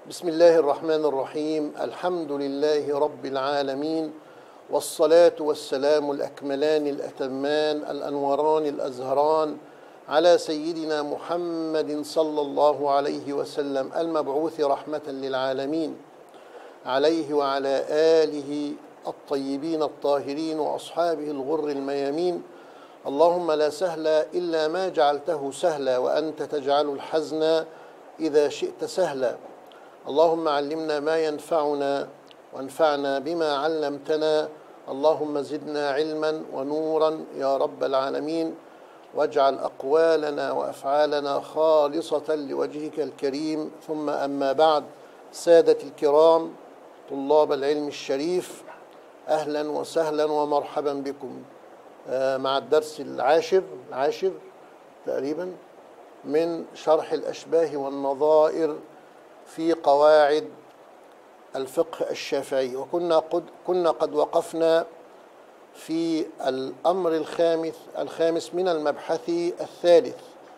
بسم الله الرحمن الرحيم الحمد لله رب العالمين والصلاة والسلام الأكملان الأتمان الأنوران الأزهران على سيدنا محمد صلى الله عليه وسلم المبعوث رحمة للعالمين عليه وعلى آله الطيبين الطاهرين وأصحابه الغر الميامين اللهم لا سهل إلا ما جعلته سهلا وأنت تجعل الحزن إذا شئت سهلا اللهم علمنا ما ينفعنا وانفعنا بما علمتنا اللهم زدنا علما ونورا يا رب العالمين واجعل اقوالنا وافعالنا خالصه لوجهك الكريم ثم اما بعد سادتي الكرام طلاب العلم الشريف اهلا وسهلا ومرحبا بكم آه، مع الدرس العاشر العاشر تقريبا من شرح الاشباه والنظائر في قواعد الفقه الشافعي وكنا قد كنا قد وقفنا في الامر الخامس الخامس من المبحث الثالث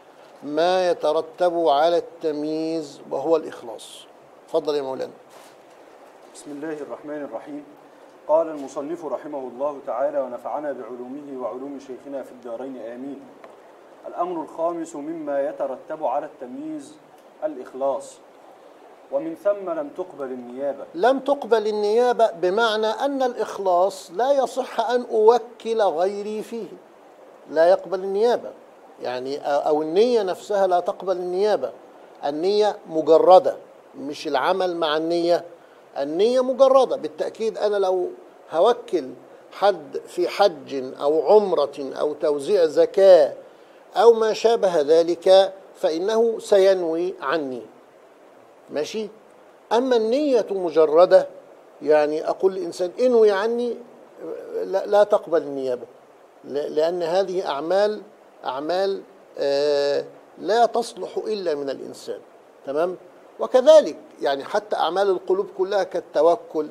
ما يترتب على التمييز وهو الاخلاص تفضل يا مولانا بسم الله الرحمن الرحيم قال المصنف رحمه الله تعالى ونفعنا بعلومه وعلوم شيخنا في الدارين آمين الأمر الخامس مما يترتب على التمييز الإخلاص ومن ثم لم تقبل النيابة لم تقبل النيابه بمعنى ان الاخلاص لا يصح ان اوكل غيري فيه لا يقبل النيابه يعني او النيه نفسها لا تقبل النيابه النيه مجرده مش العمل مع النيه النيه مجرده بالتاكيد انا لو هوكل حد في حج او عمره او توزيع زكاه او ما شابه ذلك فانه سينوي عني ماشي اما النيه مجرده يعني اقول للانسان انوي عني لا, لا تقبل النيابه ل- لان هذه اعمال اعمال آه، لا تصلح الا من الانسان تمام وكذلك يعني حتى اعمال القلوب كلها كالتوكل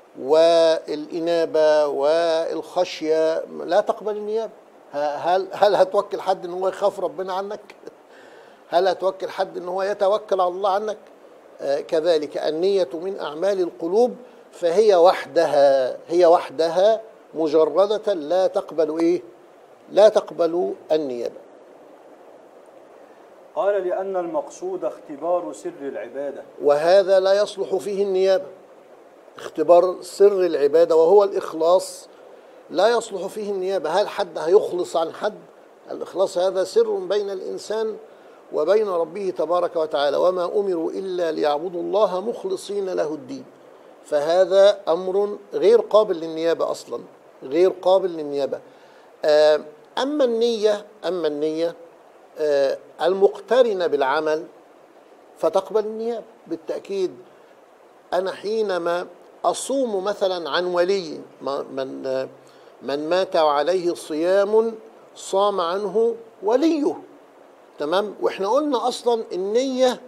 والانابه والخشيه لا تقبل النيابه ه- هل هل هتوكل حد ان هو يخاف ربنا عنك هل هتوكل حد ان هو يتوكل على الله عنك آه، كذلك النية من أعمال القلوب فهي وحدها هي وحدها مجردة لا تقبل إيه؟ لا تقبل النيابة قال لأن المقصود اختبار سر العبادة وهذا لا يصلح فيه النيابة اختبار سر العبادة وهو الإخلاص لا يصلح فيه النيابة هل حد هيخلص عن حد الإخلاص هذا سر بين الإنسان وبين ربه تبارك وتعالى وما أمروا إلا ليعبدوا الله مخلصين له الدين فهذا أمر غير قابل للنيابة أصلا غير قابل للنيابة آه، أما النية أما النية آه، المقترنة بالعمل فتقبل النيابة بالتأكيد أنا حينما أصوم مثلا عن ولي ما- من من مات وعليه صيام صام عنه وليه تمام واحنا قلنا اصلا النيه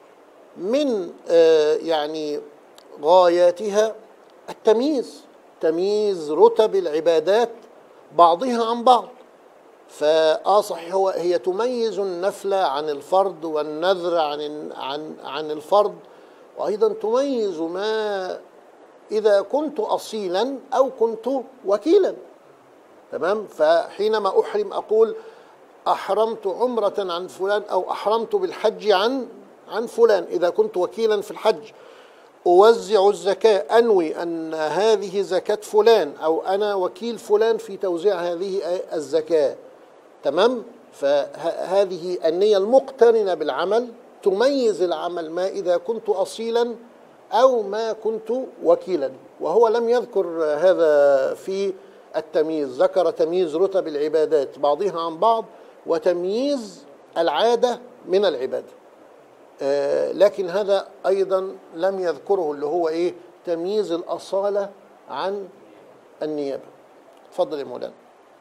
من آه، يعني غاياتها التمييز تمييز رتب العبادات بعضها عن بعض فاه صحيح هو هي تميز النفل عن الفرض والنذر عن عن عن الفرض وايضا تميز ما اذا كنت اصيلا او كنت وكيلا تمام فحينما احرم اقول احرمت عمره عن فلان او احرمت بالحج عن عن فلان اذا كنت وكيلا في الحج اوزع الزكاه انوي ان هذه زكاه فلان او انا وكيل فلان في توزيع هذه الزكاه تمام فهذه النيه المقترنه بالعمل تميز العمل ما اذا كنت اصيلا او ما كنت وكيلا وهو لم يذكر هذا في التمييز ذكر تمييز رتب العبادات بعضها عن بعض وتمييز العاده من العباده آه، لكن هذا ايضا لم يذكره اللي هو ايه تمييز الاصاله عن النيابه اتفضل يا مولانا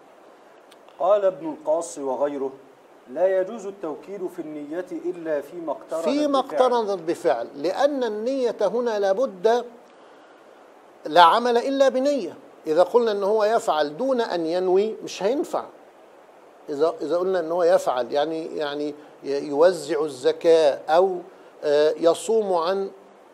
قال ابن القاص وغيره لا يجوز التوكيل في النية إلا فيما اقترن فيما بفعل. اقترنت بفعل لأن النية هنا لابد لا عمل إلا بنية إذا قلنا أن هو يفعل دون أن ينوي مش هينفع إذا إذا قلنا أن هو يفعل يعني يعني يوزع الزكاة أو آه، يصوم عن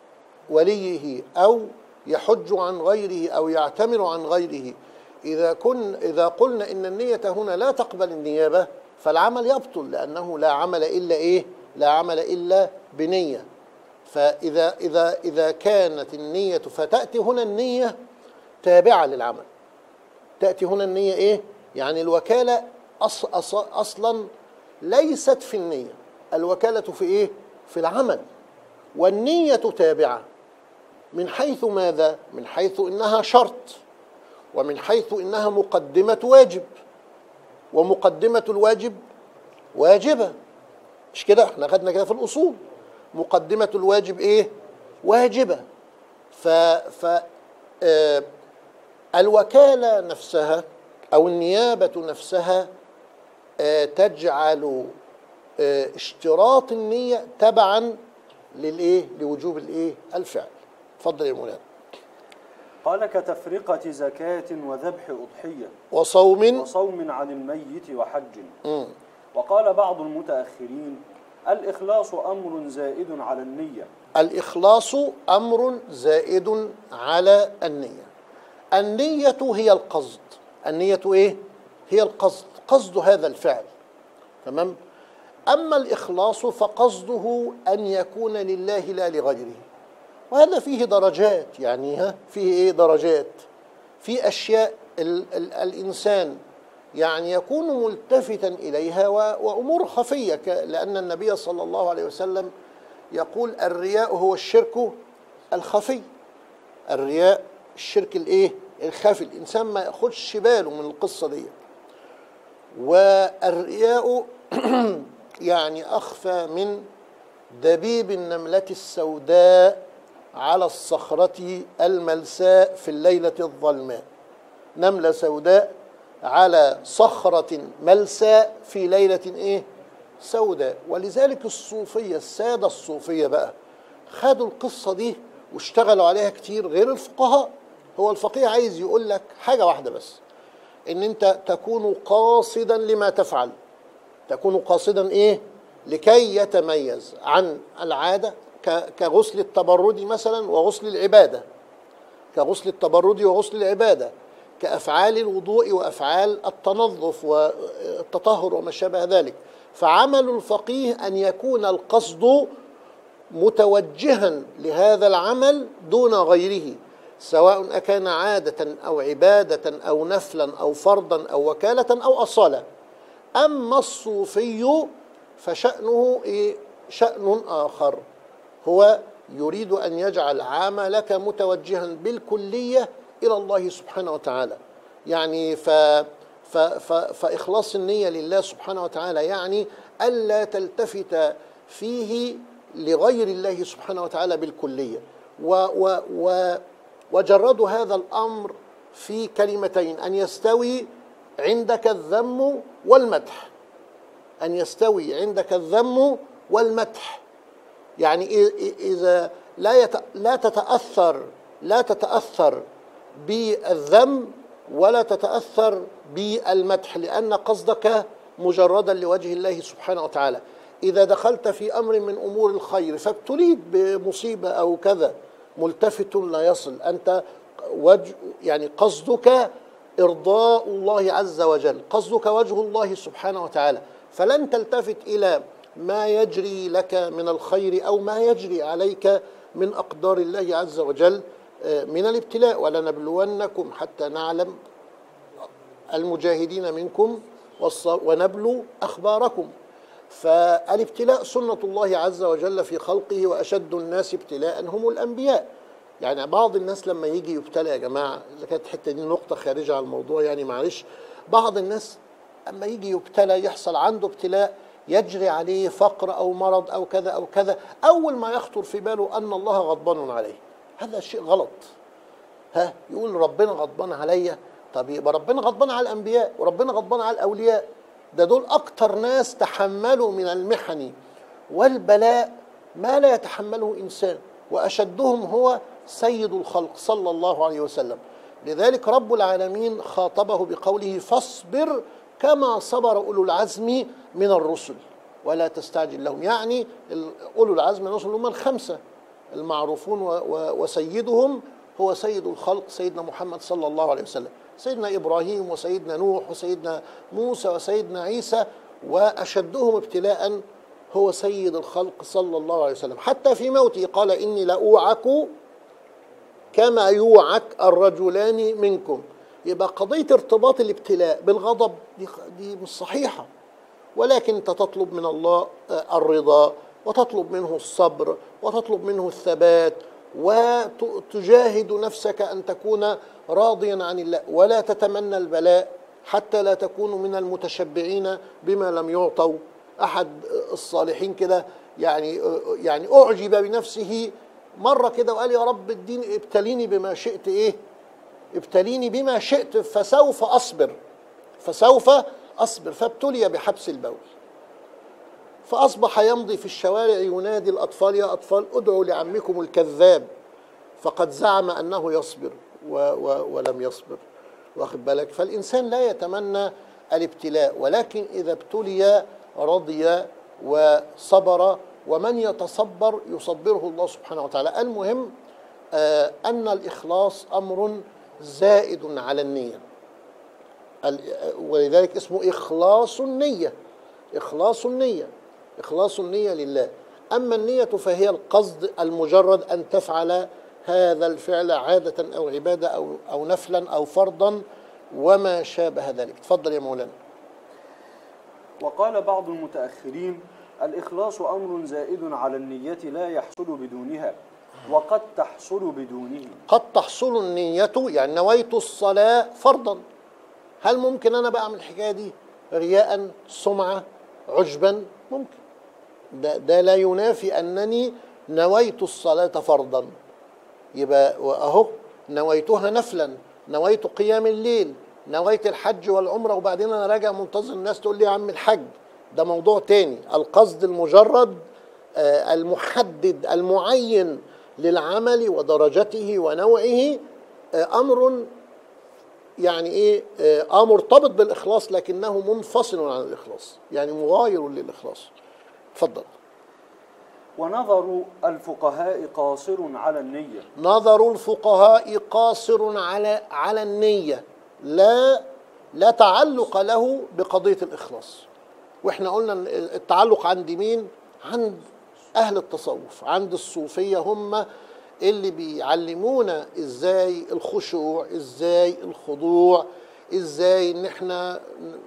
وليه أو يحج عن غيره أو يعتمر عن غيره إذا كن إذا قلنا إن النية هنا لا تقبل النيابة فالعمل يبطل لأنه لا عمل إلا إيه؟ لا عمل إلا بنية فإذا إذا إذا كانت النية فتأتي هنا النية تابعة للعمل تأتي هنا النية إيه؟ يعني الوكالة أص أص أصلا ليست في النية الوكالة في إيه؟ في العمل والنية تابعة من حيث ماذا؟ من حيث إنها شرط ومن حيث إنها مقدمة واجب ومقدمة الواجب واجبة مش كده احنا خدنا كده في الأصول مقدمة الواجب ايه واجبة ف, ف آه الوكالة نفسها أو النيابة نفسها آه تجعل آه اشتراط النية تبعا للايه لوجوب الايه الفعل اتفضل يا مولانا قال كتفرقة زكاة وذبح أضحية وصوم وصوم عن الميت وحج مم. وقال بعض المتأخرين الإخلاص أمر زائد على النية الإخلاص أمر زائد على النية النية هي القصد النية إيه؟ هي القصد قصد هذا الفعل تمام أما الإخلاص فقصده أن يكون لله لا لغيره وهذا فيه درجات يعني ها فيه إيه درجات في أشياء ال ال الإنسان يعني يكون ملتفتا إليها و- وأمور خفية ك- لأن النبي صلى الله عليه وسلم يقول الرياء هو الشرك الخفي الرياء الشرك الايه الخفي الانسان ما ياخدش باله من القصه دي والرياء يعني اخفى من دبيب النمله السوداء على الصخره الملساء في الليله الظلماء نمله سوداء على صخره ملساء في ليله ايه سوداء ولذلك الصوفيه الساده الصوفيه بقى خدوا القصه دي واشتغلوا عليها كتير غير الفقهاء هو الفقيه عايز يقول لك حاجه واحده بس ان انت تكون قاصدا لما تفعل تكون قاصدا ايه لكي يتميز عن العاده ك- كغسل التبرد مثلا وغسل العباده كغسل التبرد وغسل العباده كافعال الوضوء وافعال التنظف والتطهر وما شابه ذلك فعمل الفقيه ان يكون القصد متوجها لهذا العمل دون غيره سواء أكان عادة أو عبادة أو نفلا أو فرضا أو وكالة أو أصالة أما الصوفي فشأنه إيه؟ شأن آخر هو يريد أن يجعل عملك متوجها بالكلية إلى الله سبحانه وتعالى يعني ف ف ف فإخلاص النية لله سبحانه وتعالى يعني ألا تلتفت فيه لغير الله سبحانه وتعالى بالكلية و و و وجرد هذا الأمر في كلمتين أن يستوي عندك الذم والمدح أن يستوي عندك الذم والمدح يعني إ- إ- إذا لا يت... لا تتأثر لا تتأثر بالذم ولا تتأثر بالمدح لأن قصدك مجردا لوجه الله سبحانه وتعالى إذا دخلت في أمر من أمور الخير فابتليت بمصيبة أو كذا ملتفت لا يصل أنت وجه يعني قصدك إرضاء الله عز وجل قصدك وجه الله سبحانه وتعالى فلن تلتفت إلى ما يجري لك من الخير أو ما يجري عليك من أقدار الله عز وجل آه، من الابتلاء ولنبلونكم حتى نعلم المجاهدين منكم والص- ونبلو أخباركم فالابتلاء سنة الله عز وجل في خلقه وأشد الناس ابتلاء هم الأنبياء يعني بعض الناس لما يجي يبتلى يا جماعة إذا كانت الحتة دي نقطة خارجة عن الموضوع يعني معلش بعض الناس أما يجي يبتلى يحصل عنده ابتلاء يجري عليه فقر أو مرض أو كذا أو كذا أول ما يخطر في باله أن الله غضبان عليه هذا شيء غلط ها يقول ربنا غضبان عليا طب يبقى ربنا غضبان على الانبياء وربنا غضبان على الاولياء ده دول اكتر ناس تحملوا من المحن والبلاء ما لا يتحمله انسان واشدهم هو سيد الخلق صلى الله عليه وسلم لذلك رب العالمين خاطبه بقوله فاصبر كما صبر اولو العزم من الرسل ولا تستعجل لهم يعني ال- اولو العزم من الرسل هم الخمسه المعروفون و- و- وسيدهم هو سيد الخلق سيدنا محمد صلى الله عليه وسلم سيدنا إبراهيم وسيدنا نوح وسيدنا موسى وسيدنا عيسى وأشدهم ابتلاء هو سيد الخلق صلى الله عليه وسلم حتى في موته قال إني لأوعك كما يوعك الرجلان منكم يبقى قضية ارتباط الابتلاء بالغضب دي, دي مش صحيحة ولكن انت تطلب من الله آه، الرضا وتطلب منه الصبر وتطلب منه الثبات وتجاهد نفسك ان تكون راضيا عن الله ولا تتمنى البلاء حتى لا تكونوا من المتشبعين بما لم يعطوا احد الصالحين كده يعني يعني اعجب بنفسه مره كده وقال يا رب اديني ابتليني بما شئت ايه ابتليني بما شئت فسوف اصبر فسوف اصبر فابتلي بحبس البول فاصبح يمضي في الشوارع ينادي الاطفال يا اطفال ادعوا لعمكم الكذاب فقد زعم انه يصبر و و ولم يصبر واخد بالك فالانسان لا يتمنى الابتلاء ولكن اذا ابتلي رضي وصبر ومن يتصبر يصبره الله سبحانه وتعالى المهم آه ان الاخلاص امر زائد على النيه ال- ولذلك اسمه إخلاص النية إخلاص النية إخلاص النية لله أما النية فهي القصد المجرد أن تفعل هذا الفعل عادة أو عبادة أو أو نفلا أو فرضا وما شابه ذلك تفضل يا مولانا وقال بعض المتأخرين الإخلاص أمر زائد على النية لا يحصل بدونها وقد تحصل بدونه قد تحصل النية يعني نويت الصلاة فرضا هل ممكن أنا بعمل الحكاية دي رياء سمعة عجبا ممكن ده, ده لا ينافي أنني نويت الصلاة فرضا يبقى أهو نويتها نفلا نويت قيام الليل نويت الحج والعمرة وبعدين أنا راجع منتظر الناس تقول لي يا عم الحج ده موضوع تاني القصد المجرد آه، المحدد المعين للعمل ودرجته ونوعه آه، أمر يعني ايه آه مرتبط بالاخلاص لكنه منفصل عن الاخلاص يعني مغاير للاخلاص اتفضل ونظر الفقهاء قاصر على النية نظر الفقهاء قاصر على على النيه لا لا تعلق له بقضيه الاخلاص واحنا قلنا إن التعلق عند مين عند اهل التصوف عند الصوفيه هم اللي بيعلمونا ازاي الخشوع ازاي الخضوع ازاي ان احنا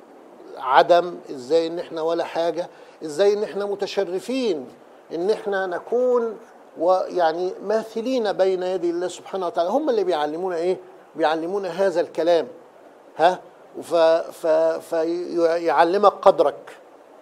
عدم ازاي ان احنا ولا حاجه ازاي ان احنا متشرفين ان احنا نكون ويعني ماثلين بين يدي الله سبحانه وتعالى هم اللي بيعلمونا ايه بيعلمونا هذا الكلام ها ف ف فيعلمك قدرك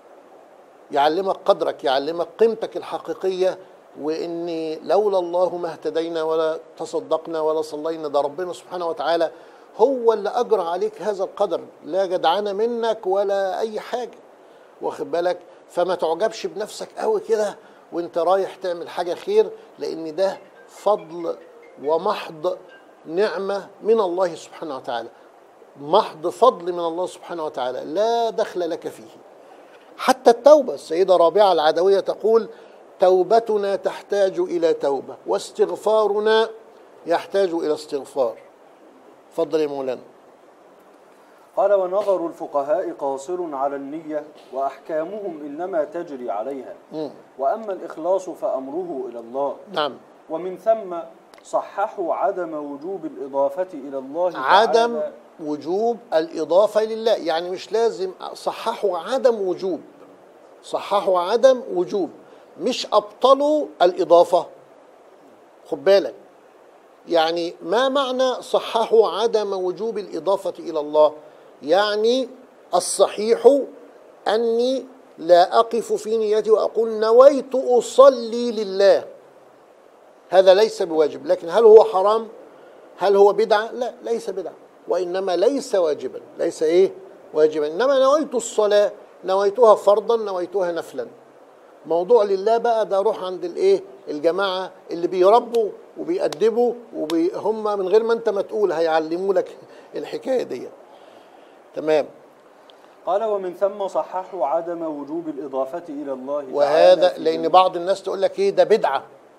يعلمك قدرك يعلمك قيمتك الحقيقيه وان لولا الله ما اهتدينا ولا تصدقنا ولا صلينا ده ربنا سبحانه وتعالى هو اللي اجرى عليك هذا القدر لا جدعانه منك ولا اي حاجه واخد بالك فما تعجبش بنفسك قوي كده وانت رايح تعمل حاجه خير لان ده فضل ومحض نعمه من الله سبحانه وتعالى محض فضل من الله سبحانه وتعالى لا دخل لك فيه حتى التوبه السيده رابعه العدويه تقول توبتنا تحتاج الى توبه واستغفارنا يحتاج الى استغفار تفضل يا مولانا قال ونظر الفقهاء قاصر على النية وأحكامهم إنما تجري عليها مم. وأما الإخلاص فأمره إلى الله نعم ومن ثم صححوا عدم وجوب الإضافة إلى الله عدم تعالى وجوب الإضافة لله يعني مش لازم صححوا عدم وجوب صححوا عدم وجوب مش أبطلوا الإضافة خد بالك يعني ما معنى صححوا عدم وجوب الإضافة إلى الله يعني الصحيح أني لا أقف في نيتي وأقول نويت أصلي لله هذا ليس بواجب لكن هل هو حرام هل هو بدعة لا ليس بدعة وإنما ليس واجبا ليس إيه واجبا إنما نويت الصلاة نويتها فرضا نويتها نفلا موضوع لله بقى ده روح عند الايه الجماعه اللي بيربوا وبيأدبوا وهم من غير ما انت ما تقول هيعلموا لك الحكايه دي تمام قال ومن ثم صححوا عدم وجوب الإضافة إلى الله وهذا تعالى في لان بعض الناس تقول لك ايه ده بدعه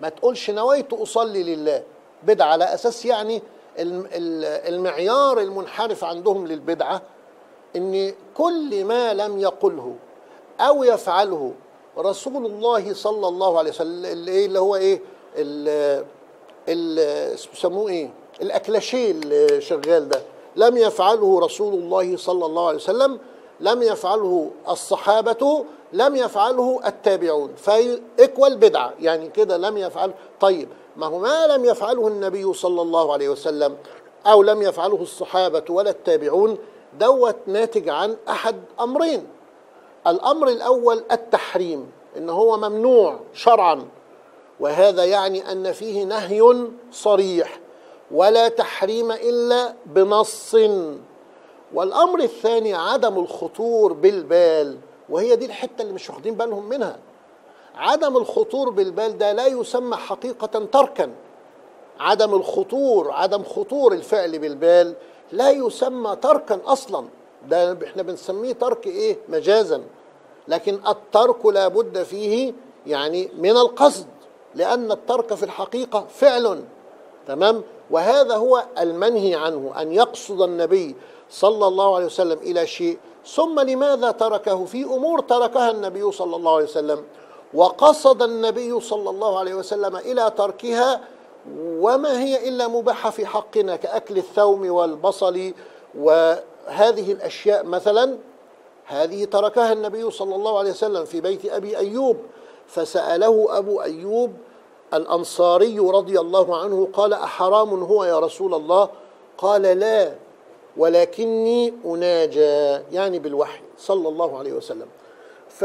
ما تقولش نويت اصلي لله بدعه على اساس يعني الم- ال- المعيار المنحرف عندهم للبدعه ان كل ما لم يقله او يفعله رسول الله صلى الله عليه وسلم اللي إيه اللي هو ايه ال- ال- بيسموه ايه الاكلاشيه اللي شغال ده لم يفعله رسول الله صلى الله عليه وسلم لم يفعله الصحابة لم يفعله التابعون فإكوال بدعة يعني كده لم يفعل طيب ما هو ما لم يفعله النبي صلى الله عليه وسلم أو لم يفعله الصحابة ولا التابعون دوت ناتج عن أحد أمرين الأمر الأول التحريم إن هو ممنوع شرعا وهذا يعني ان فيه نهي صريح ولا تحريم الا بنص والامر الثاني عدم الخطور بالبال وهي دي الحته اللي مش واخدين بالهم منها عدم الخطور بالبال ده لا يسمى حقيقه تركا عدم الخطور عدم خطور الفعل بالبال لا يسمى تركا اصلا ده احنا بنسميه ترك ايه مجازا لكن الترك لا بد فيه يعني من القصد لان الترك في الحقيقه فعل تمام وهذا هو المنهي عنه ان يقصد النبي صلى الله عليه وسلم الى شيء ثم لماذا تركه في امور تركها النبي صلى الله عليه وسلم وقصد النبي صلى الله عليه وسلم الى تركها وما هي الا مباحه في حقنا كاكل الثوم والبصل وهذه الاشياء مثلا هذه تركها النبي صلى الله عليه وسلم في بيت ابي ايوب فساله ابو ايوب الانصاري رضي الله عنه قال احرام هو يا رسول الله قال لا ولكني اناجى يعني بالوحي صلى الله عليه وسلم ف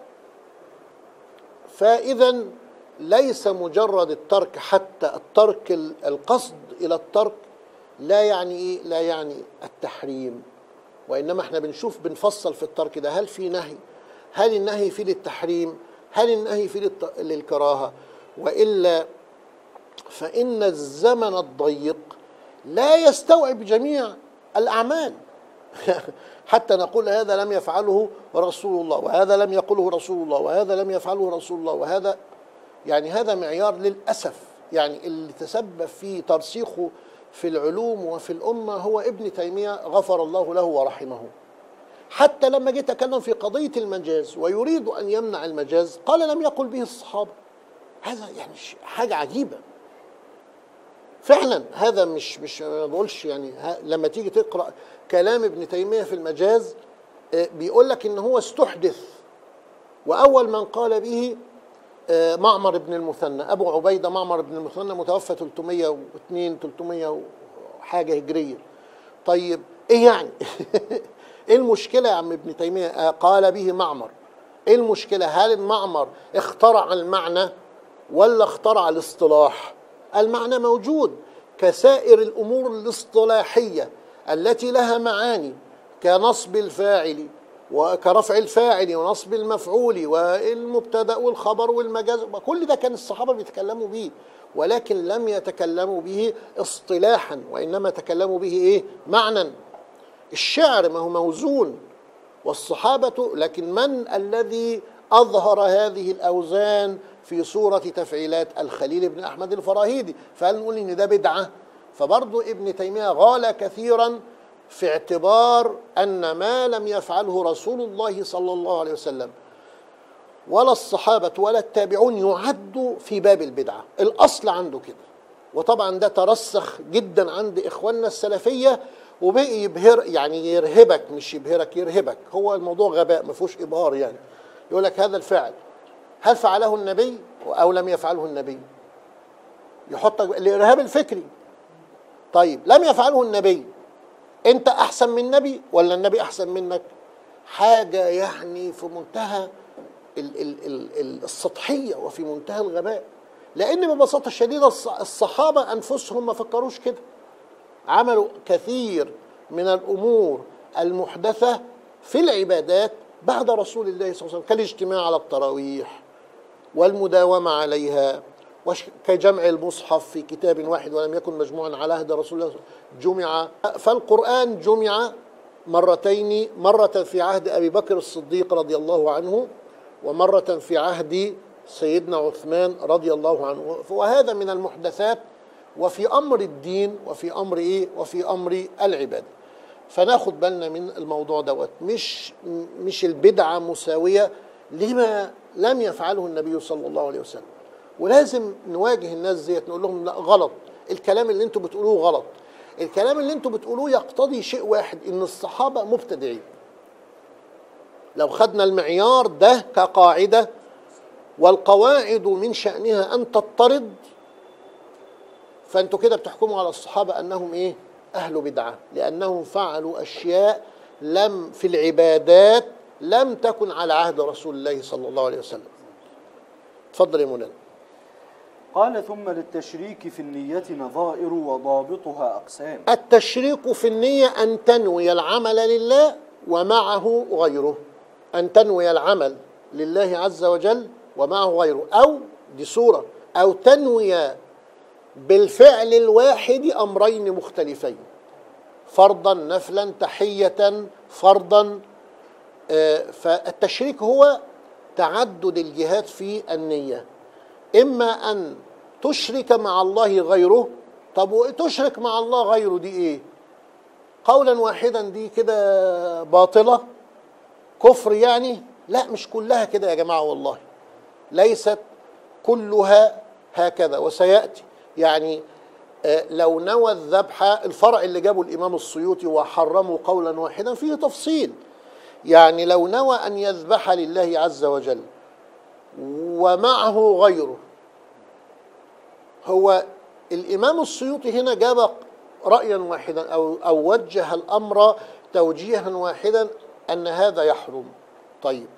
فاذا ليس مجرد الترك حتى الترك ال- القصد الى الترك لا يعني ايه لا يعني التحريم وانما احنا بنشوف بنفصل في الترك ده هل في نهي هل النهي فيه للتحريم هل النهي فيه للت- للكراهه والا فان الزمن الضيق لا يستوعب جميع الاعمال حتى نقول هذا لم يفعله رسول الله وهذا لم يقله رسول الله وهذا لم يفعله رسول الله وهذا يعني هذا معيار للاسف يعني اللي تسبب في ترسيخه في العلوم وفي الامه هو ابن تيميه غفر الله له ورحمه حتى لما جه يتكلم في قضيه المجاز ويريد ان يمنع المجاز قال لم يقل به الصحابه هذا يعني ش- حاجه عجيبه فعلا هذا مش مش ما بقولش يعني ها- لما تيجي تقرا كلام ابن تيميه في المجاز آه، بيقول لك ان هو استحدث واول من قال به آه، معمر بن المثنى ابو عبيده معمر بن المثنى متوفى 302 300 حاجه هجريه طيب ايه يعني ايه المشكله يا عم ابن تيميه آه، قال به معمر ايه المشكله هل معمر اخترع المعنى ولا اخترع الاصطلاح المعنى موجود كسائر الامور الاصطلاحيه التي لها معاني كنصب الفاعل وكرفع الفاعل ونصب المفعول والمبتدا والخبر والمجاز كل ده كان الصحابه بيتكلموا به ولكن لم يتكلموا به اصطلاحا وانما تكلموا به ايه معنى الشعر ما هو موزون والصحابة لكن من الذي أظهر هذه الأوزان في صورة تفعيلات الخليل بن أحمد الفراهيدي فهل نقول إن ده بدعة فبرضو ابن تيمية غال كثيرا في اعتبار أن ما لم يفعله رسول الله صلى الله عليه وسلم ولا الصحابة ولا التابعون يعدوا في باب البدعة الأصل عنده كده وطبعا ده ترسخ جدا عند إخواننا السلفية وبقي يبهر يعني يرهبك مش يبهرك يرهبك هو الموضوع غباء ما فيهوش إبهار يعني يقول لك هذا الفعل هل فعله النبي أو لم يفعله النبي يحطك الإرهاب الفكري طيب لم يفعله النبي أنت أحسن من النبي ولا النبي أحسن منك حاجة يعني في منتهى ال- ال- ال- ال- السطحية وفي منتهى الغباء لأن ببساطة شديدة الص- الصحابة أنفسهم ما فكروش كده عملوا كثير من الأمور المحدثة في العبادات بعد رسول الله صلى الله عليه وسلم كالاجتماع على التراويح والمداومة عليها وش- كجمع المصحف في كتاب واحد ولم يكن مجموعا على عهد رسول الله جمع فالقرآن جمع مرتين مرة في عهد أبي بكر الصديق رضي الله عنه ومرة في عهد سيدنا عثمان رضي الله عنه وهذا من المحدثات وفي امر الدين وفي امر ايه وفي امر العباده فناخد بالنا من الموضوع دوت مش مش البدعه مساويه لما لم يفعله النبي صلى الله عليه وسلم ولازم نواجه الناس ديت نقول لهم لا غلط الكلام اللي انتوا بتقولوه غلط الكلام اللي انتوا بتقولوه يقتضي شيء واحد ان الصحابه مبتدعين لو خدنا المعيار ده كقاعده والقواعد من شانها ان تضطرد فانتوا كده بتحكموا على الصحابه انهم ايه اهل بدعه لانهم فعلوا اشياء لم في العبادات لم تكن على عهد رسول الله صلى الله عليه وسلم اتفضل يا مولانا قال ثم للتشريك في النية نظائر وضابطها أقسام التشريك في النية أن تنوي العمل لله ومعه غيره أن تنوي العمل لله عز وجل ومعه غيره أو دي صورة أو تنوي بالفعل الواحد أمرين مختلفين فرضا نفلا تحية فرضا آه، فالتشريك هو تعدد الجهات في النية إما أن تشرك مع الله غيره طب وتشرك مع الله غيره دي إيه قولا واحدا دي كده باطلة كفر يعني لا مش كلها كده يا جماعة والله ليست كلها هكذا وسيأتي يعني آه، لو نوى الذبح الفرع اللي جابه الإمام السيوطي وحرمه قولا واحدا فيه تفصيل يعني لو نوى أن يذبح لله عز وجل ومعه غيره هو الإمام السيوطي هنا جاب رأيا واحدا أو, أو وجه الأمر توجيها واحدا أن هذا يحرم طيب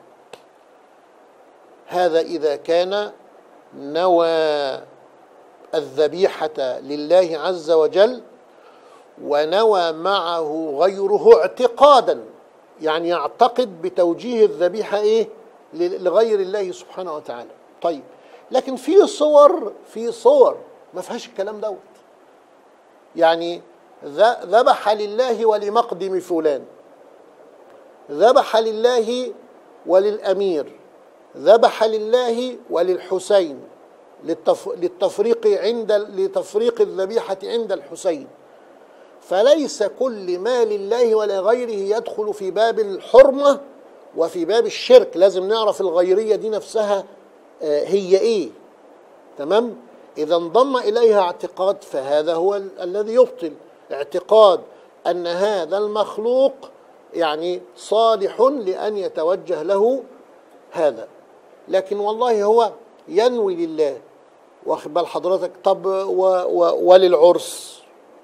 هذا إذا كان نوى الذبيحة لله عز وجل ونوى معه غيره اعتقادا يعني يعتقد بتوجيه الذبيحة إيه لغير الله سبحانه وتعالى طيب لكن في صور في صور ما فيهاش الكلام دوت يعني ذ- ذبح لله ولمقدم فلان ذبح لله وللأمير ذبح لله وللحسين للتف... للتفريق عند لتفريق الذبيحة عند الحسين فليس كل ما لله ولغيره يدخل في باب الحرمة وفي باب الشرك لازم نعرف الغيرية دي نفسها آه، هي ايه تمام اذا انضم اليها اعتقاد فهذا هو ال- الذي يبطل اعتقاد ان هذا المخلوق يعني صالح لان يتوجه له هذا لكن والله هو ينوي لله واخد بال حضرتك طب و و وللعرس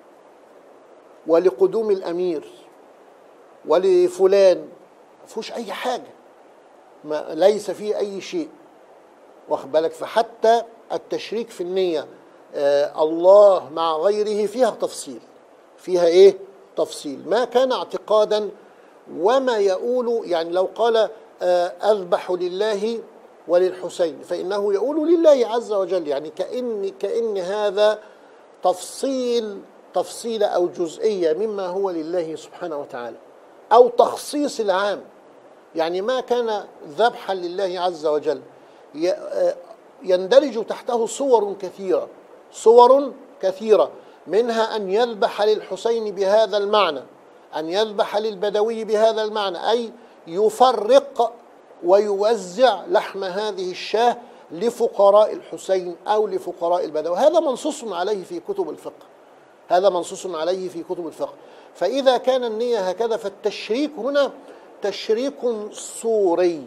ولقدوم الامير ولفلان ما فيهوش اي حاجه ما ليس فيه اي شيء واخد بالك فحتى التشريك في النية آه الله مع غيره فيها تفصيل فيها ايه تفصيل ما كان اعتقادا وما يقول يعني لو قال آه اذبح لله وللحسين فانه يقول لله عز وجل يعني كان كان هذا تفصيل تفصيل او جزئيه مما هو لله سبحانه وتعالى او تخصيص العام يعني ما كان ذبحا لله عز وجل ي- آه، يندرج تحته صور كثيرة صور كثيرة منها أن يذبح للحسين بهذا المعنى أن يذبح للبدوي بهذا المعنى أي يفرق ويوزع لحم هذه الشاة لفقراء الحسين أو لفقراء البدوي هذا منصوص عليه في كتب الفقه هذا منصوص عليه في كتب الفقه فإذا كان النية هكذا فالتشريك هنا تشريك صوري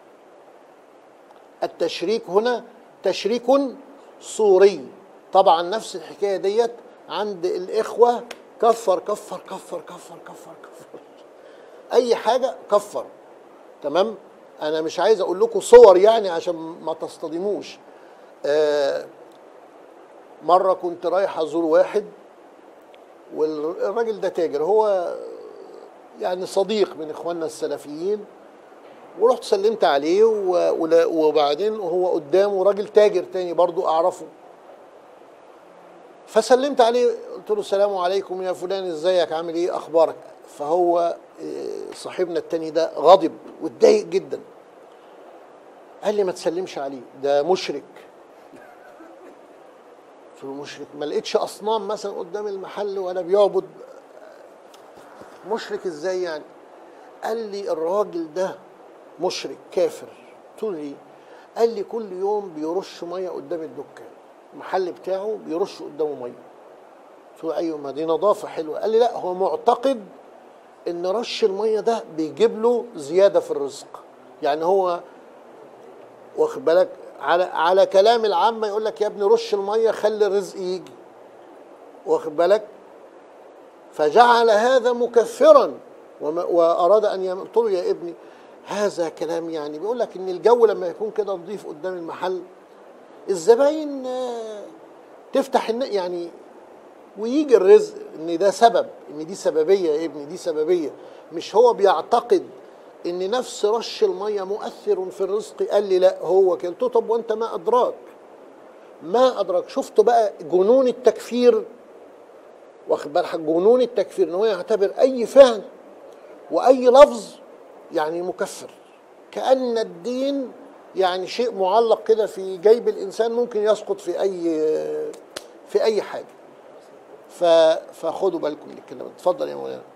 التشريك هنا تشريك صوري طبعا نفس الحكايه ديت عند الاخوه كفر كفر كفر كفر كفر كفر اي حاجه كفر تمام انا مش عايز اقول لكم صور يعني عشان ما تصطدموش آه مره كنت رايح ازور واحد والراجل ده تاجر هو يعني صديق من اخواننا السلفيين ورحت سلمت عليه و- ولا- وبعدين هو قدامه راجل تاجر تاني برضو اعرفه فسلمت عليه قلت له السلام عليكم يا فلان ازيك عامل ايه اخبارك فهو إيه، صاحبنا التاني ده غضب واتضايق جدا قال لي ما تسلمش عليه ده مشرك قلت له مشرك ما لقيتش اصنام مثلا قدام المحل ولا بيعبد مشرك ازاي يعني قال لي الراجل ده مشرك كافر قلت له ليه قال لي كل يوم بيرش ميه قدام الدكان المحل بتاعه بيرش قدامه ميه قلت له ايوه ما دي نظافه حلوه قال لي لا هو معتقد ان رش الميه ده بيجيب له زياده في الرزق يعني هو واخد بالك على على كلام العامه يقول لك يا ابني رش الميه خلي الرزق يجي واخد بالك فجعل هذا مكفرا وما- واراد ان يم- قلت له يا ابني هذا كلام يعني بيقول لك ان الجو لما يكون كده نظيف قدام المحل الزباين آه، تفتح الن- يعني ويجي الرزق ان ده سبب ان دي سببيه يا ابني دي سببيه مش هو بيعتقد ان نفس رش الميه مؤثر في الرزق قال لي لا هو كده قلت له طب وانت ما ادراك ما ادراك شفت بقى جنون التكفير واخد بالك جنون التكفير ان هو يعتبر اي فعل واي لفظ يعني مكفر كان الدين يعني شيء معلق كده في جيب الانسان ممكن يسقط في اي في اي حاجه ف- فخدوا بالكم من الكلام ده. اتفضل يا مولانا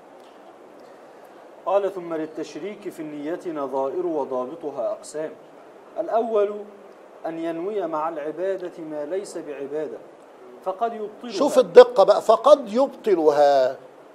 قال ثم للتشريك في النية نظائر وضابطها أقسام الأول أن ينوي مع العبادة ما ليس بعبادة فقد يبطلها شوف الدقة بقى فقد يبطلها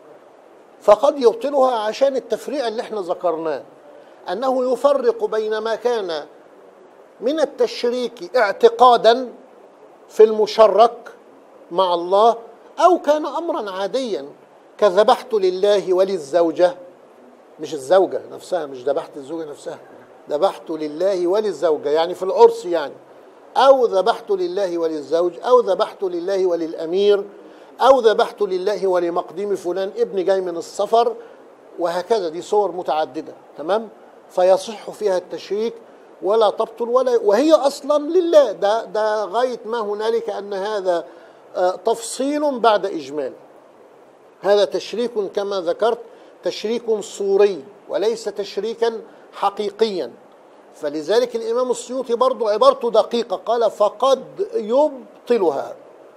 فقد يبطلها عشان التفريع اللي احنا ذكرناه أنه يفرق بين ما كان من التشريك اعتقادا في المشرك مع الله أو كان أمرا عاديا كذبحت لله وللزوجة مش الزوجة نفسها مش ذبحت الزوجة نفسها ذبحت لله وللزوجة يعني في العرس يعني أو ذبحت لله وللزوج أو ذبحت لله وللأمير أو ذبحت لله ولمقدم فلان ابن جاي من السفر وهكذا دي صور متعددة تمام فيصح فيها التشريك ولا تبطل ولا وهي أصلا لله ده ده غاية ما هنالك أن هذا آه، تفصيل بعد إجمال هذا تشريك كما ذكرت تشريك صوري وليس تشريكا حقيقيا فلذلك الإمام السيوطي برضو عبارته دقيقة قال فقد يبطلها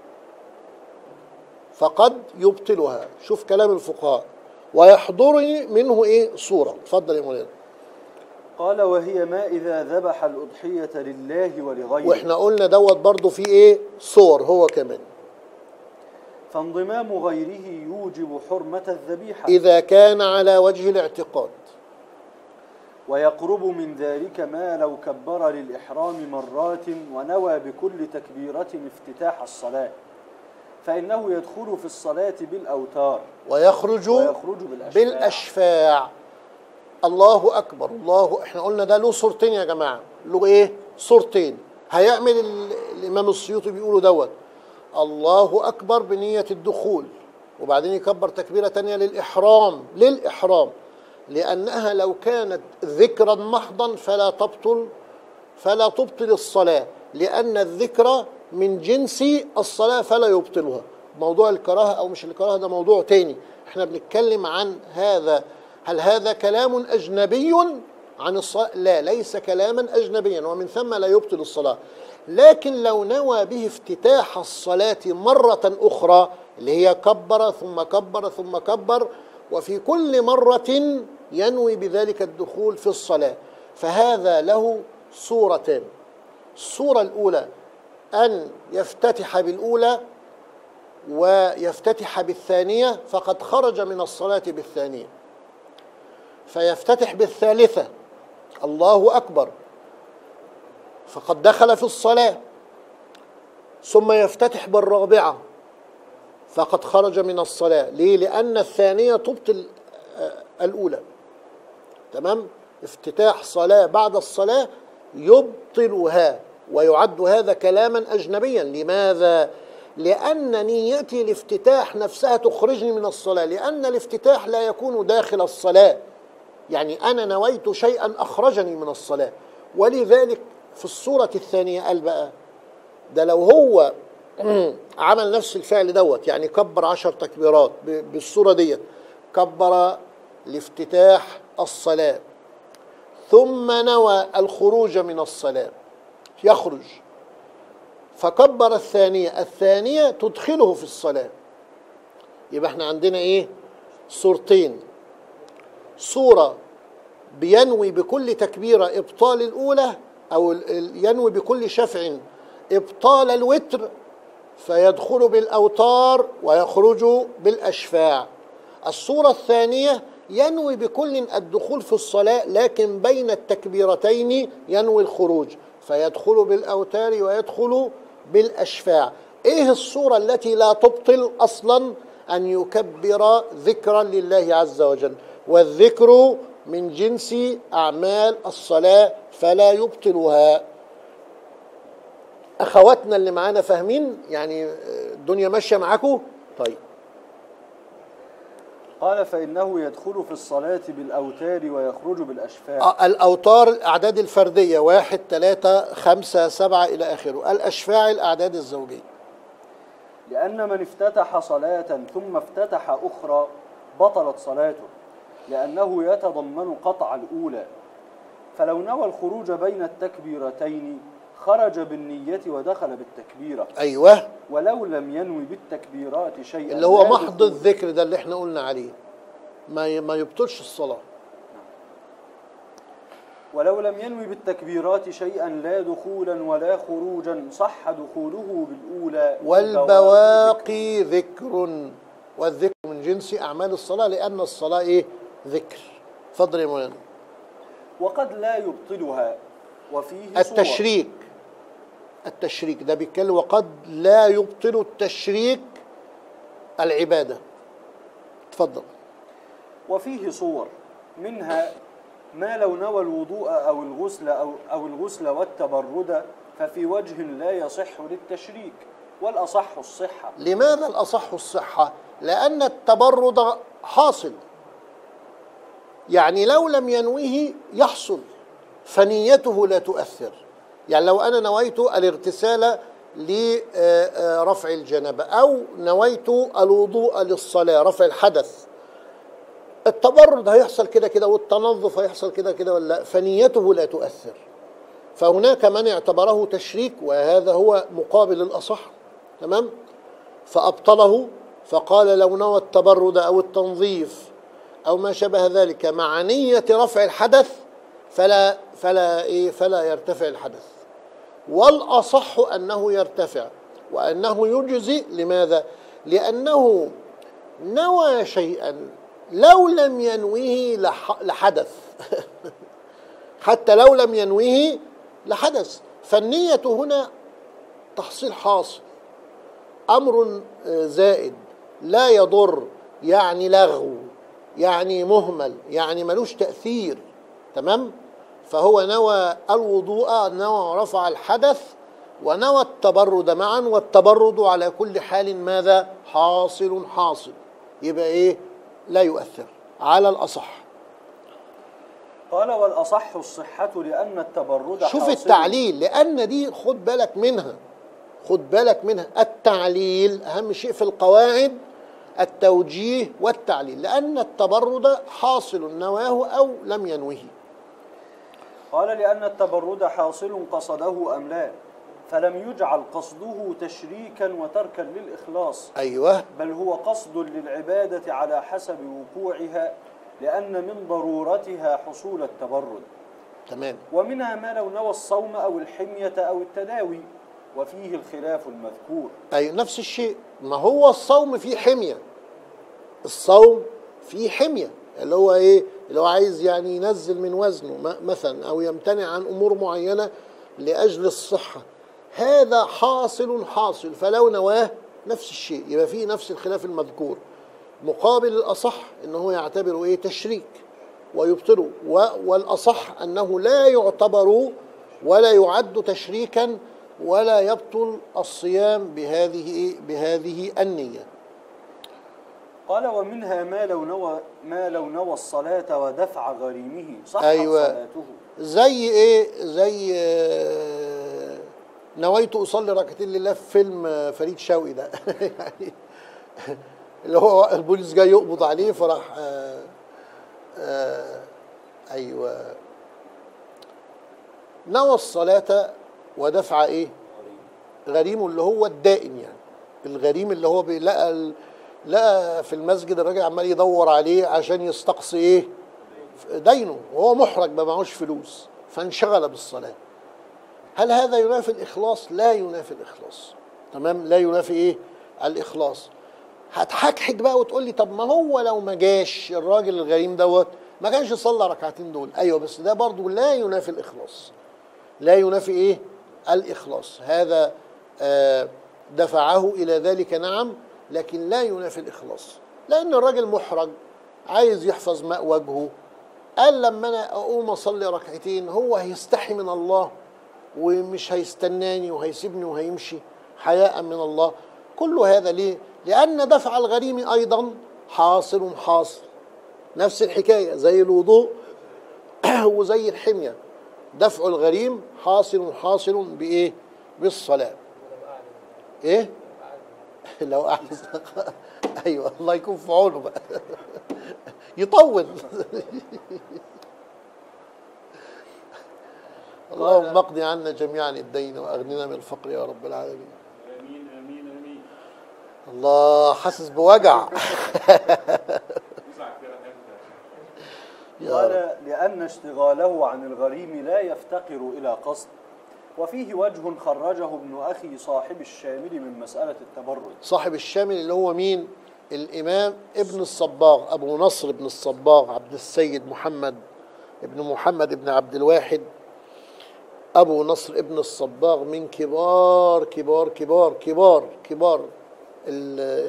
فقد يبطلها شوف كلام الفقهاء ويحضرني منه ايه صورة اتفضل يا مولانا قال وهي ما إذا ذبح الأضحية لله ولغيره واحنا قلنا دوت برضو في ايه صور هو كمان فانضمام غيره يوجب حرمة الذبيحة إذا كان على وجه الاعتقاد ويقرب من ذلك ما لو كبر للإحرام مرات ونوى بكل تكبيرة افتتاح الصلاة فإنه يدخل في الصلاة بالأوتار ويخرج ويخرج بالأشفاع بالاشفاع الله اكبر الله احنا قلنا ده له صورتين يا جماعه له ايه صورتين هيعمل ال- الامام السيوطي بيقولوا دوت الله اكبر بنيه الدخول وبعدين يكبر تكبيره تانية للاحرام للاحرام لانها لو كانت ذكرا محضا فلا تبطل فلا تبطل الصلاة لأن الذكر من جنس الصلاة فلا يبطلها موضوع الكراهة أو مش الكراهة ده موضوع تاني احنا بنتكلم عن هذا هل هذا كلام أجنبي عن الصلاة لا ليس كلاما أجنبيا ومن ثم لا يبطل الصلاة لكن لو نوى به افتتاح الصلاة مرة أخرى اللي هي كبر ثم كبر ثم كبر وفي كل مرة ينوي بذلك الدخول في الصلاة فهذا له صورتان الصورة الأولى أن يفتتح بالأولى ويفتتح بالثانية فقد خرج من الصلاة بالثانية فيفتتح بالثالثة الله أكبر فقد دخل في الصلاة ثم يفتتح بالرابعة فقد خرج من الصلاة ليه؟ لأن الثانية تبطل آه، الأولى تمام افتتاح صلاة بعد الصلاة يبطلها ويعد هذا كلاما أجنبيا لماذا؟ لأن نيتي الافتتاح نفسها تخرجني من الصلاة لأن الافتتاح لا يكون داخل الصلاة يعني أنا نويت شيئا أخرجني من الصلاة ولذلك في الصورة الثانية قال بقى ده لو هو عمل نفس الفعل دوت يعني كبر عشر تكبيرات ب- بالصورة ديت كبر لافتتاح الصلاة ثم نوى الخروج من الصلاة يخرج فكبر الثانية الثانية تدخله في الصلاة يبقى احنا عندنا ايه صورتين صورة بينوي بكل تكبيرة إبطال الأولى أو ال- ال- ينوي بكل شفع إبطال الوتر فيدخل بالأوتار ويخرج بالأشفاع الصورة الثانية ينوي بكل الدخول في الصلاة لكن بين التكبيرتين ينوي الخروج فيدخل بالأوتار ويدخل بالأشفاع إيه الصورة التي لا تبطل أصلا أن يكبر ذكرا لله عز وجل والذكر من جنس أعمال الصلاة فلا يبطلها أخواتنا اللي معانا فاهمين يعني الدنيا ماشية معاكم طيب قال فإنه يدخل في الصلاة بالأوتار ويخرج بالأشفاع آه، الأوتار الأعداد الفردية واحد ثلاثة خمسة سبعة إلى آخره الأشفاع الأعداد الزوجية لأن من افتتح صلاة ثم افتتح أخرى بطلت صلاته لأنه يتضمن قطع الأولى فلو نوى الخروج بين التكبيرتين خرج بالنية ودخل بالتكبيرة أيوه ولو لم ينوي بالتكبيرات شيئا اللي هو لا محض دخول- الذكر ده اللي احنا قلنا عليه ما ي- ما يبطلش الصلاة ولو لم ينوي بالتكبيرات شيئا لا دخولا ولا خروجا صح دخوله بالأولى والبواقي ذكر والذكر من جنس أعمال الصلاة لأن الصلاة إيه ذكر اتفضل يا مولانا وقد لا يبطلها وفيه صور. التشريك التشريك ده بيتكلم وقد لا يبطل التشريك العبادة اتفضل وفيه صور منها ما لو نوى الوضوء أو الغسل أو, أو الغسل والتبرد ففي وجه لا يصح للتشريك والأصح الصحة لماذا الأصح الصحة؟ لأن التبرد حاصل يعني لو لم ينويه يحصل فنيته لا تؤثر يعني لو أنا نويت الاغتسال لرفع الجنبة أو نويت الوضوء للصلاة رفع الحدث التبرد هيحصل كده كده والتنظف هيحصل كده كده ولا لا؟ فنيته لا تؤثر فهناك من اعتبره تشريك وهذا هو مقابل الأصح تمام فأبطله فقال لو نوى التبرد أو التنظيف أو ما شابه ذلك مع نية رفع الحدث فلا فلا إيه فلا يرتفع الحدث والأصح أنه يرتفع وأنه يجزي لماذا؟ لأنه نوى شيئا لو لم ينويه لح- لحدث حتى لو لم ينويه لحدث فالنية هنا تحصيل حاصل امر آه، زائد لا يضر يعني لغو يعني مهمل يعني ملوش تاثير تمام فهو نوى الوضوء نوى رفع الحدث ونوى التبرد معا والتبرد على كل حال ماذا حاصل حاصل يبقى ايه لا يؤثر على الاصح قال والأصح الصحة لأن التبرد شوف حاصل. التعليل لان دي خد بالك منها خد بالك منها التعليل اهم شيء في القواعد التوجيه والتعليل لان التبرد حاصل نواه او لم ينوه قال لأن التبرد حاصل قصده أم لا فلم يجعل قصده تشريكا وتركا للإخلاص ايوه بل هو قصد للعبادة على حسب وقوعها لأن من ضرورتها حصول التبرد تمام ومنها ما لو نوى الصوم أو الحمية أو التداوي وفيه الخلاف المذكور اي نفس الشيء ما هو الصوم فيه حميه الصوم فيه حميه اللي هو ايه اللي هو عايز يعني ينزل من وزنه م- مثلا او يمتنع عن امور معينه لاجل الصحه هذا حاصل حاصل فلو نواه نفس الشيء يبقى فيه نفس الخلاف المذكور مقابل الاصح ان هو يعتبره ايه تشريك ويبطله و- والاصح انه لا يعتبر ولا يعد تشريكا ولا يبطل الصيام بهذه بهذه النيه قال ومنها ما لو نوى ما لو نوى الصلاة ودفع غريمه صحت أيوة. صلاته زي ايه زي آه، نويت اصلي ركعتين لله في فيلم آه، فريد شوقي ده يعني اللي هو البوليس جاي يقبض عليه فراح آه، آه، ايوه نوى الصلاة ودفع ايه غريمه اللي هو الدائن يعني الغريم اللي هو بي- لقى ال- لقى في المسجد الراجل عمال يدور عليه عشان يستقصي ايه دينه وهو محرج ما معهوش فلوس فانشغل بالصلاة هل هذا ينافي الإخلاص؟ لا ينافي الإخلاص تمام لا ينافي إيه؟ الإخلاص هتحكحك بقى وتقول لي طب ما هو لو ما جاش الراجل الغريم دوت ما كانش صلى ركعتين دول ايوه بس ده برضو لا ينافي الاخلاص لا ينافي ايه الاخلاص هذا آه دفعه الى ذلك نعم لكن لا ينافي الاخلاص لان الراجل محرج عايز يحفظ ماء وجهه قال لما انا اقوم اصلي ركعتين هو هيستحي من الله ومش هيستناني وهيسيبني وهيمشي حياء من الله كل هذا ليه لان دفع الغريم ايضا حاصل حاصل نفس الحكايه زي الوضوء وزي الحميه دفع الغريم حاصل حاصل بايه بالصلاه ايه لو قعد ايوه الله يكون في عونه بقى يطول اللهم اقضي عنا جميعا الدين واغننا من الفقر يا رب العالمين امين امين امين الله حاسس بوجع تسع كده امتى يا رب. قال لأن اشتغاله عن الغريم لا يفتقر إلى قصد وفيه وجه خرجه ابن أخي صاحب الشامل من مسألة التبرد صاحب الشامل اللي هو مين الامام ابن الصباغ ابو نصر ابن الصباغ عبد السيد محمد ابن محمد ابن عبد الواحد ابو نصر ابن الصباغ من كبار كبار كبار كبار كبار ال-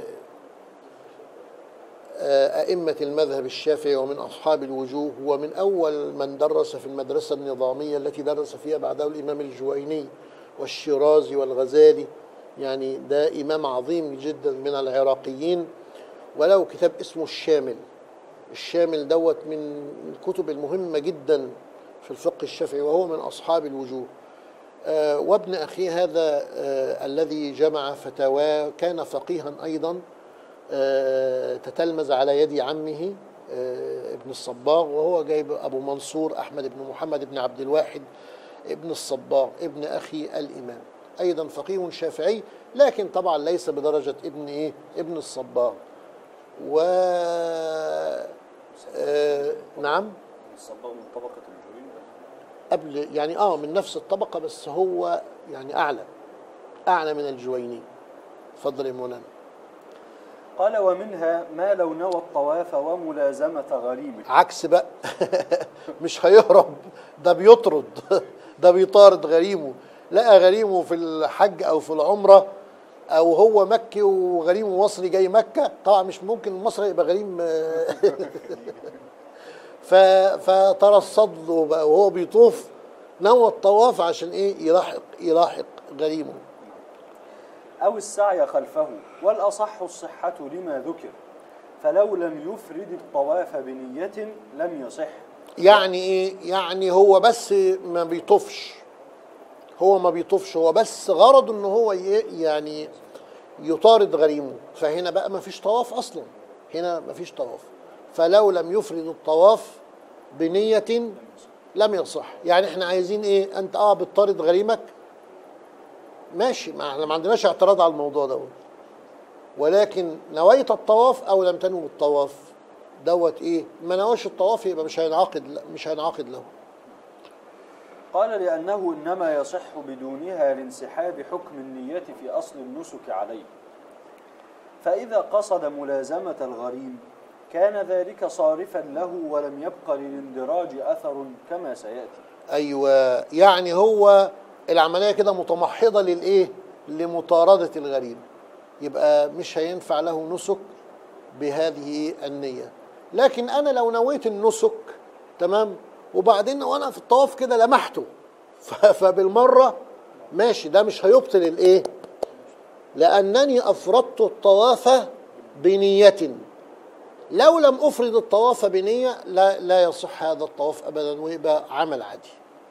آه، أئمة المذهب الشافعي ومن أصحاب الوجوه ومن أول من درس في المدرسة النظامية التي درس فيها بعده الإمام الجويني والشيرازي والغزالي يعني ده إمام عظيم جدا من العراقيين وله كتاب اسمه الشامل الشامل دوت من الكتب المهمة جدا في الفقه الشافعي وهو من أصحاب الوجوه آه، وابن أخيه هذا آه، الذي جمع فتاواه كان فقيها أيضا آه، تتلمذ على يد عمه آه، ابن الصباغ وهو جايب أبو منصور أحمد بن محمد بن عبد الواحد ابن الصباغ ابن أخي الإمام أيضا فقيه شافعي لكن طبعا ليس بدرجة ابن إيه ابن الصباغ و آه، نعم الصباغ من طبقة الجوين قبل يعني اه من نفس الطبقة بس هو يعني أعلى أعلى من الجويني اتفضل يا مولانا قال ومنها ما لو نوى الطواف وملازمة غريمه عكس بقى مش هيهرب ده بيطرد ده بيطارد غريمه لقى غريمه في الحج او في العمره او هو مكي وغريمه مصري جاي مكه طبعا مش ممكن المصري يبقى غريم ف فترصد له بقى وهو بيطوف نوى الطواف عشان ايه يلاحق يلاحق غريمه أو السعي خلفه والأصح الصحة لما ذكر فلو لم يفرد الطواف بنية لم يصح يعني ايه يعني هو بس ما بيطوفش هو ما بيطوفش هو بس غرضه ان هو ي- يعني يطارد غريمه فهنا بقى ما فيش طواف اصلا هنا ما فيش طواف فلو لم يفرد الطواف بنية لم يصح يعني احنا عايزين ايه انت اه بتطارد غريمك ماشي ما احنا ما عندناش اعتراض على الموضوع دوت ولكن نويت الطواف او لم تنوي الطواف دوت ايه ما نواش الطواف يبقى مش هينعقد مش هينعقد له قال لأنه إنما يصح بدونها لانسحاب حكم النية في أصل النسك عليه فإذا قصد ملازمة الغريم كان ذلك صارفا له ولم يبق للاندراج أثر كما سيأتي ايوه يعني هو العمليه كده متمحضه للايه لمطارده الغريم يبقى مش هينفع له نسك بهذه النيه لكن انا لو نويت النسك تمام وبعدين وانا في الطواف كده لمحته ف- فبالمره ماشي ده مش هيبطل الايه لانني افردت الطواف بنيه لو لم افرد الطواف بنيه لا لا يصح هذا الطواف ابدا ويبقى عمل عادي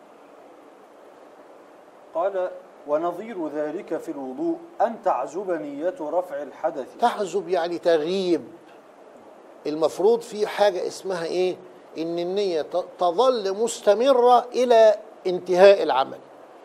قال ونظير ذلك في الوضوء أن تعزب نية رفع الحدث تحزب يعني تغيب المفروض في حاجة اسمها ايه ان النية ت- تظل مستمرة الى انتهاء العمل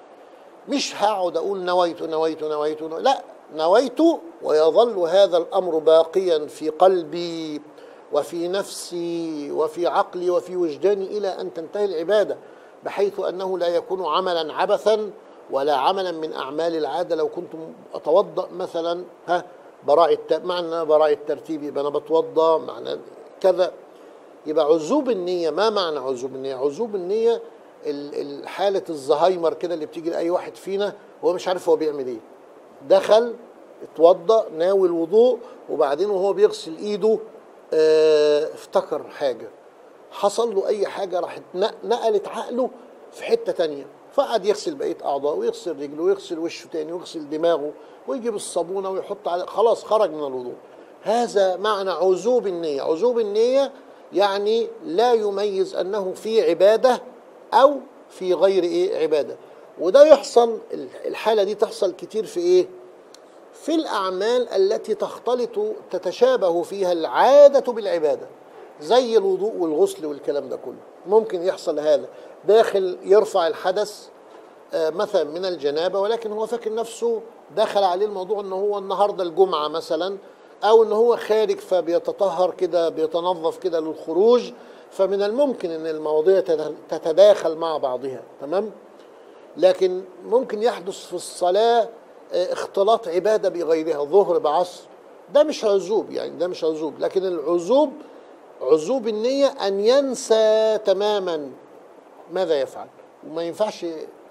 مش هقعد اقول نويت نويت نويت, نويت لا نويت ويظل هذا الامر باقيا في قلبي وفي نفسي وفي عقلي وفي وجداني الى ان تنتهي العباده بحيث انه لا يكون عملا عبثا ولا عملا من اعمال العاده لو كنت اتوضا مثلا ها براء الت... معنى براء الترتيب يبقى انا بتوضا معنى كذا يبقى عزوب النيه ما معنى عزوب النيه عزوب النيه ال- ال- حاله الزهايمر كده اللي بتيجي لاي واحد فينا وهو مش عارف هو بيعمل ايه دخل اتوضا ناوي الوضوء وبعدين وهو بيغسل ايده اه افتكر حاجه حصل له اي حاجه راحت نق- نقلت عقله في حته تانية فقعد يغسل بقيه اعضائه ويغسل رجله ويغسل وشه تاني ويغسل دماغه ويجيب الصابونه ويحط على خلاص خرج من الوضوء هذا معنى عزوب النيه عزوب النيه يعني لا يميز انه في عباده او في غير ايه عباده وده يحصل الحاله دي تحصل كتير في ايه في الأعمال التي تختلط تتشابه فيها العادة بالعبادة زي الوضوء والغسل والكلام ده كله ممكن يحصل هذا داخل يرفع الحدث آه، مثلا من الجنابة ولكن هو فاكر نفسه دخل عليه الموضوع ان هو النهاردة الجمعة مثلا او ان هو خارج فبيتطهر كده بيتنظف كده للخروج فمن الممكن ان المواضيع تت- تتداخل مع بعضها تمام لكن ممكن يحدث في الصلاة آه، اختلاط عبادة بغيرها ظهر بعصر ده مش عزوب يعني ده مش عزوب لكن العزوب عزوب النية أن ينسى تماما ماذا يفعل وما ينفعش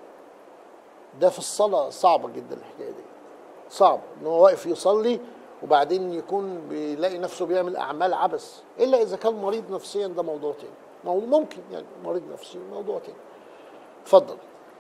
ده في الصلاة صعبة جدا الحكاية دي صعب ان هو واقف يصلي وبعدين يكون بيلاقي نفسه بيعمل اعمال عبث الا اذا كان مريض نفسيا ده موضوع تاني مو- ممكن يعني مريض نفسي موضوع تاني اتفضل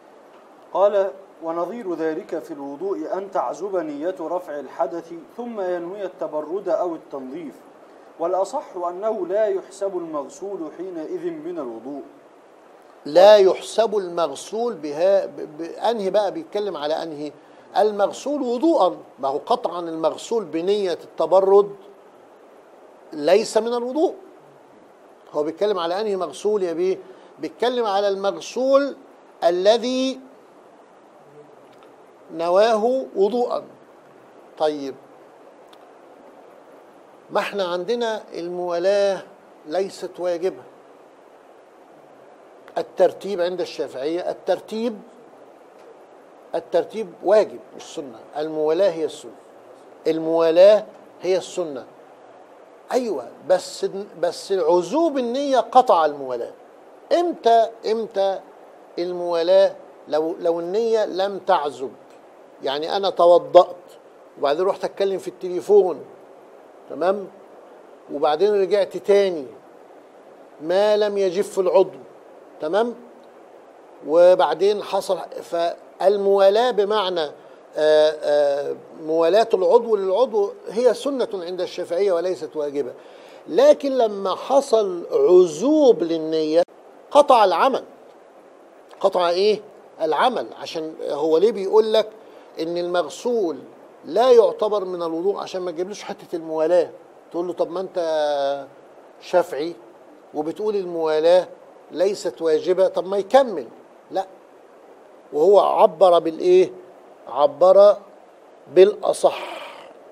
قال ونظير ذلك في الوضوء أن تعزب نية رفع الحدث ثم ينوي التبرد أو التنظيف والأصح أنه لا يحسب المغسول حينئذ من الوضوء لا يحسب المغسول بها ب- بانهي بقى بيتكلم على انهي المغسول وضوءا ما هو قطعا المغسول بنية التبرد ليس من الوضوء هو بيتكلم على انهي مغسول يا بيه بيتكلم على المغسول الذي نواه وضوءا طيب ما احنا عندنا الموالاة ليست واجبة الترتيب عند الشافعية الترتيب الترتيب واجب مش سنة الموالاة هي السنة الموالاة هي السنة أيوة بس بس عزوب النية قطع الموالاة إمتى إمتى الموالاة لو لو النية لم تعزب يعني أنا توضأت وبعدين رحت أتكلم في التليفون تمام وبعدين رجعت تاني ما لم يجف العضو تمام وبعدين حصل فالموالاة بمعنى آه، آه، موالاة العضو للعضو هي سنة عند الشافعية وليست واجبة لكن لما حصل عزوب للنية قطع العمل قطع ايه العمل عشان هو ليه بيقول لك ان المغسول لا يعتبر من الوضوء عشان ما تجيبلوش حته الموالاه تقول له طب ما انت شافعي وبتقول الموالاه ليست واجبه طب ما يكمل لا وهو عبر بالايه عبر بالاصح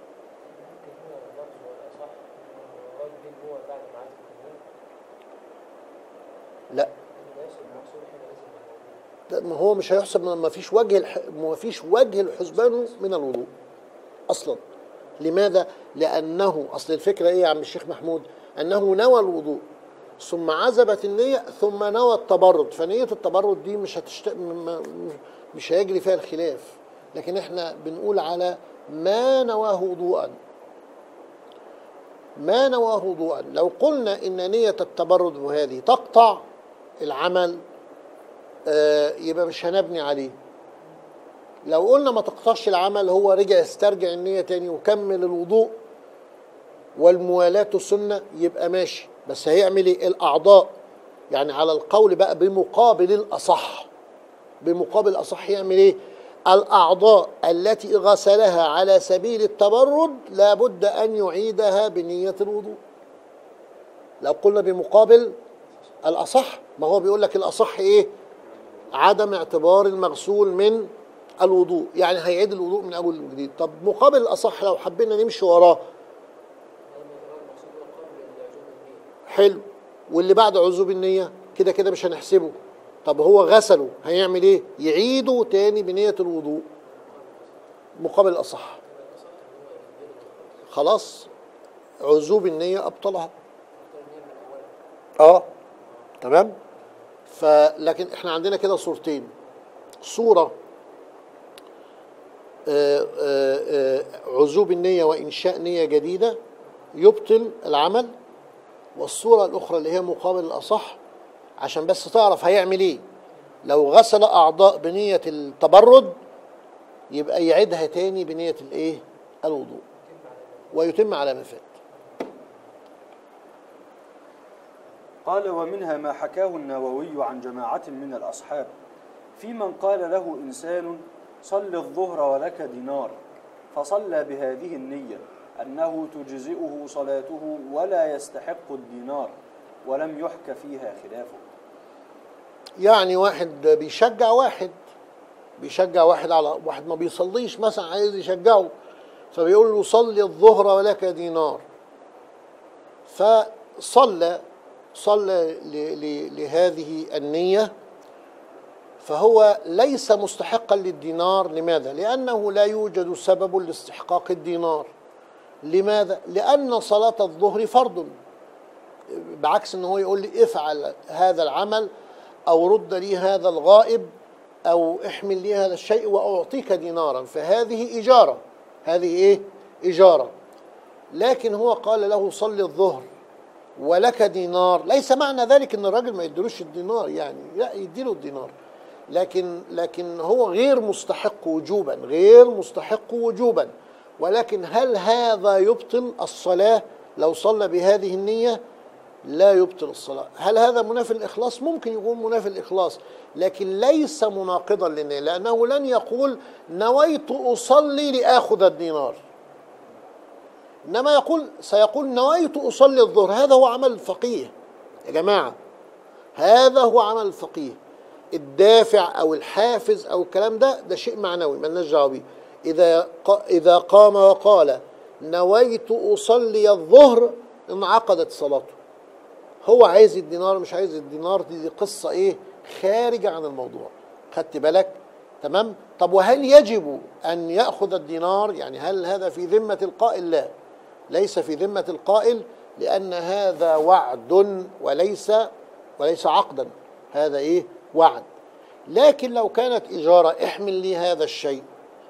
لا ده ما هو مش هيحسب ما فيش وجه الح... ما فيش وجه الحسبان من الوضوء اصلا لماذا لانه اصل الفكره ايه يا عم الشيخ محمود انه نوى الوضوء ثم عزبت النية ثم نوى التبرد فنية التبرد دي مش هتشت... م- م- مش هيجري فيها الخلاف لكن احنا بنقول على ما نواه وضوءا ما نواه وضوءا لو قلنا ان نية التبرد وهذه تقطع العمل آه، يبقى مش هنبني عليه لو قلنا ما تقطعش العمل هو رجع استرجع النية تاني وكمل الوضوء والموالاة سنة يبقى ماشي بس هيعمل ايه الأعضاء يعني على القول بقى بمقابل الأصح بمقابل الأصح يعمل ايه الأعضاء التي غسلها على سبيل التبرد لابد أن يعيدها بنية الوضوء لو قلنا بمقابل الأصح ما هو بيقول لك الأصح ايه عدم اعتبار المغسول من الوضوء يعني هيعيد الوضوء من اول وجديد طب مقابل الاصح لو حبينا نمشي وراه حلو واللي بعد عزوب النية كده كده مش هنحسبه طب هو غسله هيعمل ايه يعيده تاني بنية الوضوء مقابل الأصح خلاص عزوب النية أبطلها اه تمام فلكن احنا عندنا كده صورتين صورة آه، آه، آه، عزوب النية وإنشاء نية جديدة يبطل العمل والصورة الأخرى اللي هي مقابل الأصح عشان بس تعرف هيعمل إيه لو غسل أعضاء بنية التبرد يبقى يعيدها تاني بنية الإيه الوضوء ويتم على ما فات قال ومنها ما حكاه النووي عن جماعة من الأصحاب في من قال له إنسان صل الظهر ولك دينار فصلى بهذه النية أنه تجزئه صلاته ولا يستحق الدينار ولم يحك فيها خلافه يعني واحد بيشجع واحد بيشجع واحد على واحد ما بيصليش مثلا عايز يشجعه فبيقول له صلي الظهر ولك دينار فصلى صلى ل- ل- لهذه النية فهو ليس مستحقا للدينار لماذا؟ لأنه لا يوجد سبب لاستحقاق الدينار لماذا؟ لأن صلاة الظهر فرض بعكس ان هو يقول لي افعل هذا العمل او رد لي هذا الغائب او احمل لي هذا الشيء واعطيك دينارا فهذه اجاره هذه ايه اجاره لكن هو قال له صلي الظهر ولك دينار ليس معنى ذلك ان الراجل ما يديلوش الدينار يعني لا يديله الدينار لكن لكن هو غير مستحق وجوبا غير مستحق وجوبا ولكن هل هذا يبطل الصلاة لو صلى بهذه النية لا يبطل الصلاة هل هذا منافي الإخلاص ممكن يكون منافي الإخلاص لكن ليس مناقضا للنية لأنه لن يقول نويت أصلي لآخذ الدينار إنما يقول سيقول نويت أصلي الظهر هذا هو عمل الفقيه يا جماعة هذا هو عمل الفقيه الدافع أو الحافز أو الكلام ده ده شيء معنوي مالناش دعوة بيه إذا ق- إذا قام وقال نويت أصلي الظهر انعقدت صلاته هو عايز الدينار مش عايز الدينار دي, دي قصة إيه خارجة عن الموضوع خدت بالك تمام طب وهل يجب أن يأخذ الدينار يعني هل هذا في ذمة القائل لا ليس في ذمة القائل لأن هذا وعد وليس وليس عقدا هذا إيه وعد لكن لو كانت إجارة احمل لي هذا الشيء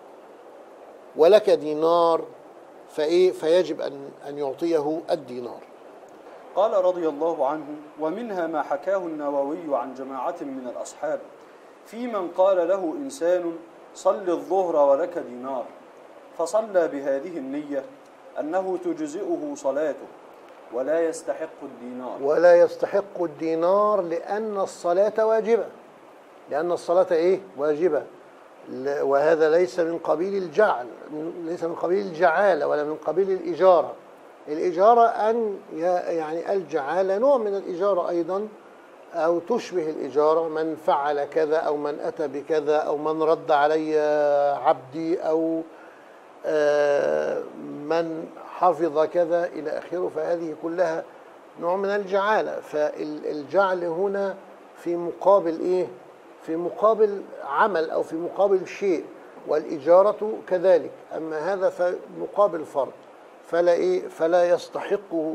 ولك دينار فإيه فيجب أن أن يعطيه الدينار قال رضي الله عنه ومنها ما حكاه النووي عن جماعة من الأصحاب في من قال له إنسان صل الظهر ولك دينار فصلى بهذه النية أنه تجزئه صلاته ولا يستحق الدينار ولا يستحق الدينار لأن الصلاة واجبة لأن الصلاة إيه واجبة ل- وهذا ليس من قبيل الجعل من- ليس من قبيل الجعالة ولا من قبيل الإجارة الإجارة أن ي- يعني الجعالة نوع من الإجارة أيضا أو تشبه الإجارة من فعل كذا أو من أتى بكذا أو من رد علي عبدي أو آه، من حفظ كذا إلى آخره فهذه كلها نوع من الجعالة فالجعل هنا في مقابل إيه؟ في مقابل عمل أو في مقابل شيء والإجارة كذلك أما هذا فمقابل فرض فلا إيه؟ فلا يستحقه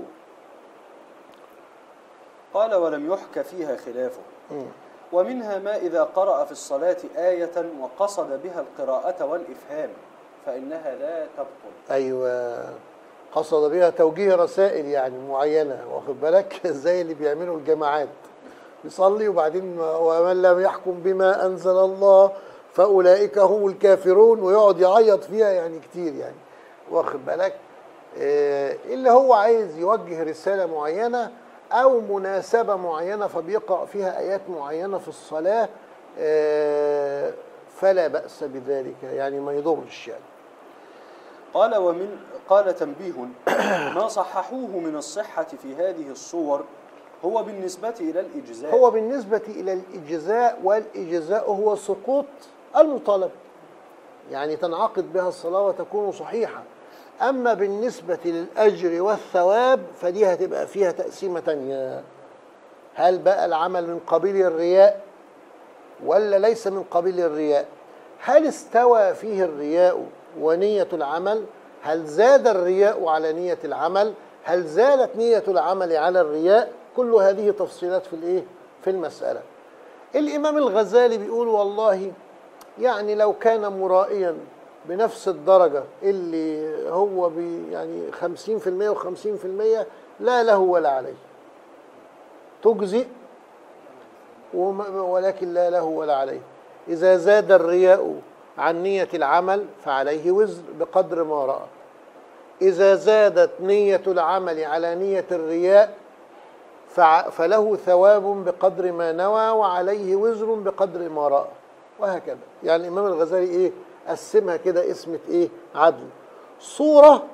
قال ولم يحك فيها خلافه ومنها ما إذا قرأ في الصلاة آية وقصد بها القراءة والإفهام فإنها لا تبطل ايوه قصد بها توجيه رسائل يعني معينه واخد بالك زي اللي بيعملوا الجماعات يصلي وبعدين ومن لم يحكم بما انزل الله فاولئك هم الكافرون ويقعد يعيط فيها يعني كتير يعني واخد بالك آه، اللي هو عايز يوجه رساله معينه او مناسبه معينه فبيقرا فيها ايات معينه في الصلاه آه، فلا باس بذلك يعني ما يضرش يعني قال ومن قال تنبيه ما صححوه من الصحة في هذه الصور هو بالنسبة إلى الإجزاء هو بالنسبة إلى الإجزاء والإجزاء هو سقوط المطالب يعني تنعقد بها الصلاة وتكون صحيحة أما بالنسبة للأجر والثواب فدي هتبقى فيها تقسيمة تانية هل بقى العمل من قبيل الرياء ولا ليس من قبيل الرياء هل استوى فيه الرياء ونية العمل هل زاد الرياء على نية العمل هل زادت نية العمل على الرياء كل هذه تفصيلات في الايه في المسألة الإمام الغزالي بيقول والله يعني لو كان مرائيا بنفس الدرجة اللي هو بي يعني 50% و50% لا له ولا عليه تجزئ وم- ولكن لا له ولا عليه إذا زاد الرياء عن نية العمل فعليه وزر بقدر ما رأى إذا زادت نية العمل على نية الرياء فع- فله ثواب بقدر ما نوى وعليه وزر بقدر ما رأى وهكذا يعني الإمام الغزالي إيه قسمها كده اسمة إيه عدل صورة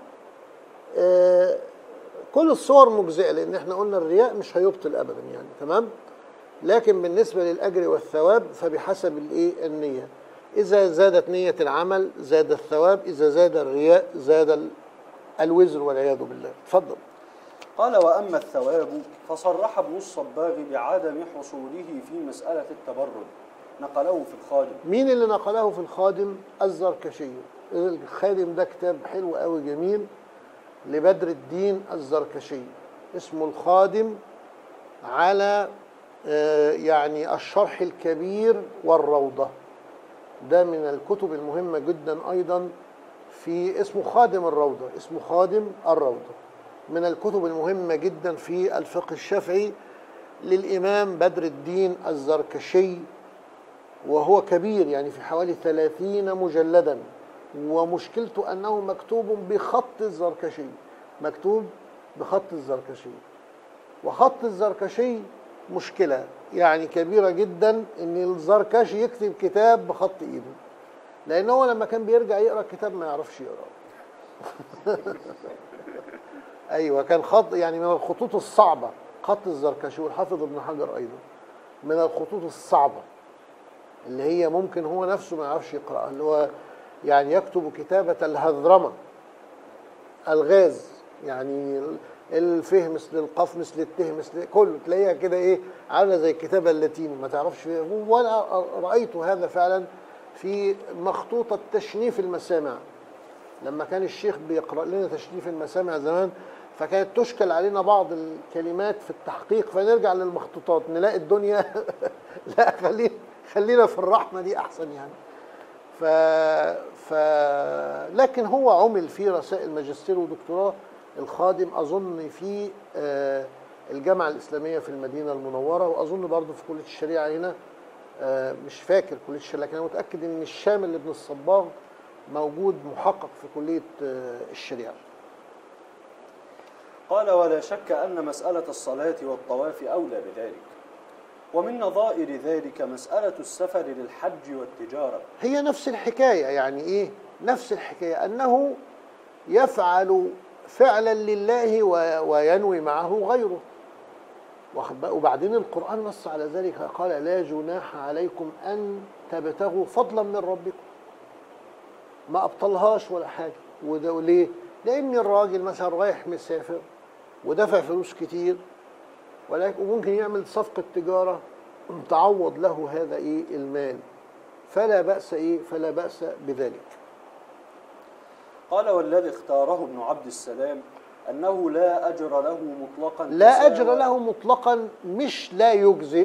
آه كل الصور مجزئة لأن احنا قلنا الرياء مش هيبطل أبدا يعني تمام لكن بالنسبة للأجر والثواب فبحسب الإيه النية إذا زادت نية العمل زاد الثواب إذا زاد الرياء زاد ال- الوزر والعياذ بالله تفضل قال وأما الثواب فصرح ابن الصباغ بعدم حصوله في مسألة التبرد نقله في الخادم مين اللي نقله في الخادم الزركشي الخادم ده كتاب حلو قوي جميل لبدر الدين الزركشي اسمه الخادم على آه، يعني الشرح الكبير والروضة ده من الكتب المهمة جدا أيضا في اسمه خادم الروضة اسمه خادم الروضة من الكتب المهمة جدا في الفقه الشافعي للإمام بدر الدين الزركشي وهو كبير يعني في حوالي ثلاثين مجلدا ومشكلته أنه مكتوب بخط الزركشي مكتوب بخط الزركشي وخط الزركشي مشكلة يعني كبيرة جدا ان الزركشي يكتب كتاب بخط ايده لان هو لما كان بيرجع يقرا الكتاب ما يعرفش يقرا ايوه كان خط يعني من الخطوط الصعبة خط الزركشي والحافظ ابن حجر ايضا من الخطوط الصعبة اللي هي ممكن هو نفسه ما يعرفش يقرأها اللي هو يعني يكتب كتابة الهذرمة الغاز يعني الفه مثل القاف مثل الته مثل كله تلاقيها كده ايه عامله زي الكتابه اللاتيني ما تعرفش وانا رايت هذا فعلا في مخطوطه تشنيف المسامع لما كان الشيخ بيقرا لنا تشنيف المسامع زمان فكانت تشكل علينا بعض الكلمات في التحقيق فنرجع للمخطوطات نلاقي الدنيا لا خلينا خلينا في الرحمه دي احسن يعني ف... ف... لكن هو عمل في رسائل ماجستير ودكتوراه الخادم اظن في آه، الجامعه الاسلاميه في المدينه المنوره واظن برضه في كليه الشريعه هنا آه، مش فاكر كليه الشريعه لكن انا متاكد ان الشامل ابن الصباغ موجود محقق في كليه آه، الشريعه قال ولا شك أن مسألة الصلاة والطواف أولى بذلك ومن نظائر ذلك مسألة السفر للحج والتجارة هي نفس الحكايه يعني ايه نفس الحكايه انه يفعل فعلا لله و- وينوي معه غيره واخد بقى؟ وبعدين القرآن نص على ذلك قال لا جناح عليكم أن تبتغوا فضلا من ربكم ما أبطلهاش ولا حاجة وده ليه؟ لأن الراجل مثلا رايح مسافر ودفع فلوس كتير ولكن وممكن يعمل صفقة تجارة تعوض له هذا إيه المال فلا بأس إيه فلا بأس بذلك قال والذي اختاره ابن عبد السلام أنه لا أجر له مطلقا لا تساوى- أجر له مطلقا مش لا يجزئ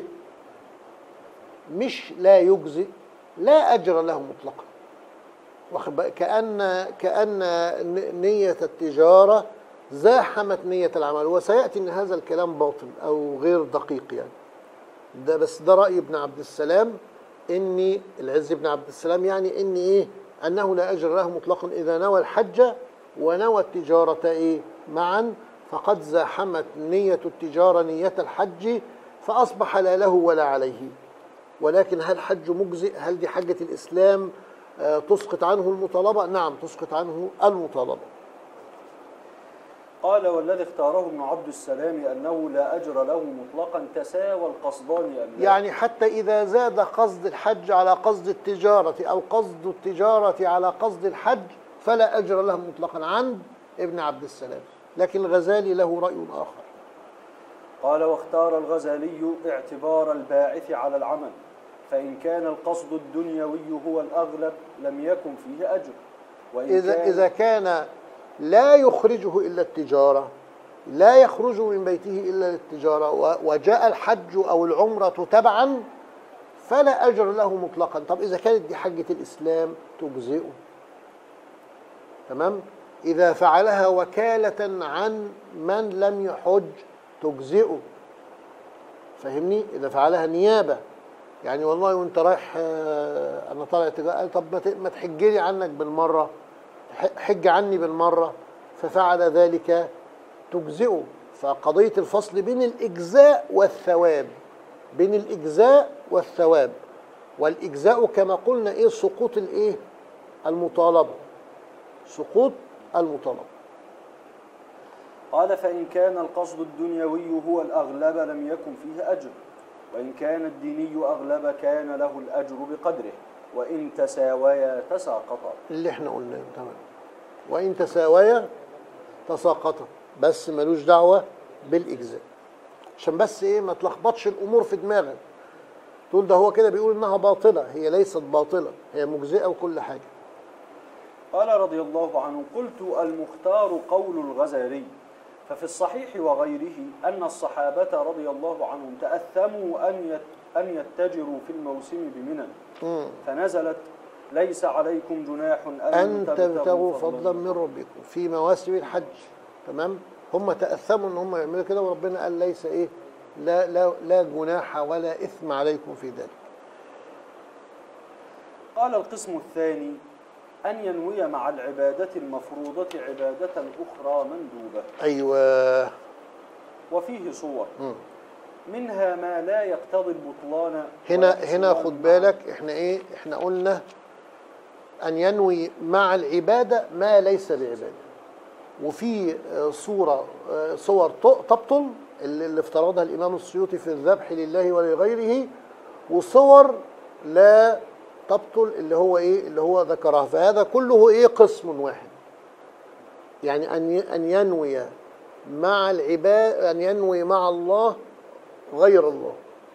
مش لا يجزئ لا أجر له مطلقا واخد بالك؟ كأن كأن ن- نية التجارة زاحمت نية العمل وسيأتي أن هذا الكلام باطل أو غير دقيق يعني ده بس ده رأي ابن عبد السلام إني العز بن عبد السلام يعني إن إيه أنه لا أجر له مطلقا إذا نوى الحج ونوى التجارة إيه معا فقد زاحمت نية التجارة نية الحج فأصبح لا له ولا عليه ولكن هل حج مجزئ هل دي حجة الإسلام آه، تسقط عنه المطالبة نعم تسقط عنه المطالبة قال والذي اختاره ابن عبد السلام أنه لا أجر له مطلقا تساوى القصدان أم لا يعني حتى إذا زاد قصد الحج على قصد التجارة أو قصد التجارة على قصد الحج فلا أجر له مطلقا عند ابن عبد السلام لكن الغزالي له رأي آخر قال واختار الغزالي اعتبار الباعث على العمل فإن كان القصد الدنيوي هو الأغلب لم يكن فيه أجر وإن إذا كان إذا كان لا يخرجه إلا التجارة لا يخرج من بيته إلا للتجارة و- وجاء الحج أو العمرة تبعا فلا أجر له مطلقا طب إذا كانت دي حجة الإسلام تجزئه تمام إذا فعلها وكالة عن من لم يحج تجزئه فاهمني إذا فعلها نيابة يعني والله وانت رايح آه، انا طالع تجارة قال طب ما ت- ما تحج لي عنك بالمره ح- حج عني بالمره ففعل ذلك تجزئه فقضيه الفصل بين الاجزاء والثواب بين الاجزاء والثواب والاجزاء كما قلنا ايه سقوط الايه المطالبه سقوط المطالبه قال فإن كان القصد الدنيوي هو الأغلب لم يكن فيه أجر وإن كان الديني أغلب كان له الأجر بقدره وإن تساويا تساقطا اللي احنا قلناه تمام وان تساويا تساقطا بس ملوش دعوه بالاجزاء عشان بس ايه ما تلخبطش الامور في دماغك تقول ده هو كده بيقول انها باطله هي ليست باطله هي مجزئه وكل حاجه قال رضي الله عنه قلت المختار قول الغزالي ففي الصحيح وغيره أن الصحابة رضي الله عنهم تأثموا أن يت- أن يتجروا في الموسم بمنن مم. فنزلت ليس عليكم جناح أن, ان تبتغوا فضلا من ربكم في مواسم الحج تمام هم تاثموا ان هم يعملوا كده وربنا قال ليس ايه لا لا لا جناح ولا اثم عليكم في ذلك قال القسم الثاني أن ينوي مع العبادة المفروضة عبادة أخرى مندوبة ايوه وفيه صور مم. منها ما لا يقتضي البطلان هنا ولا هنا الحصول خد معه. بالك احنا ايه احنا قلنا ان ينوي مع العباده ما ليس بعباده وفي آه، صوره آه، صور ت- تبطل اللي اللي افترضها الامام السيوطي في الذبح لله ولغيره وصور لا تبطل اللي هو ايه اللي هو ذكرها فهذا كله ايه قسم واحد يعني ان ي- ان ينوي مع العباد ان ينوي مع الله غير الله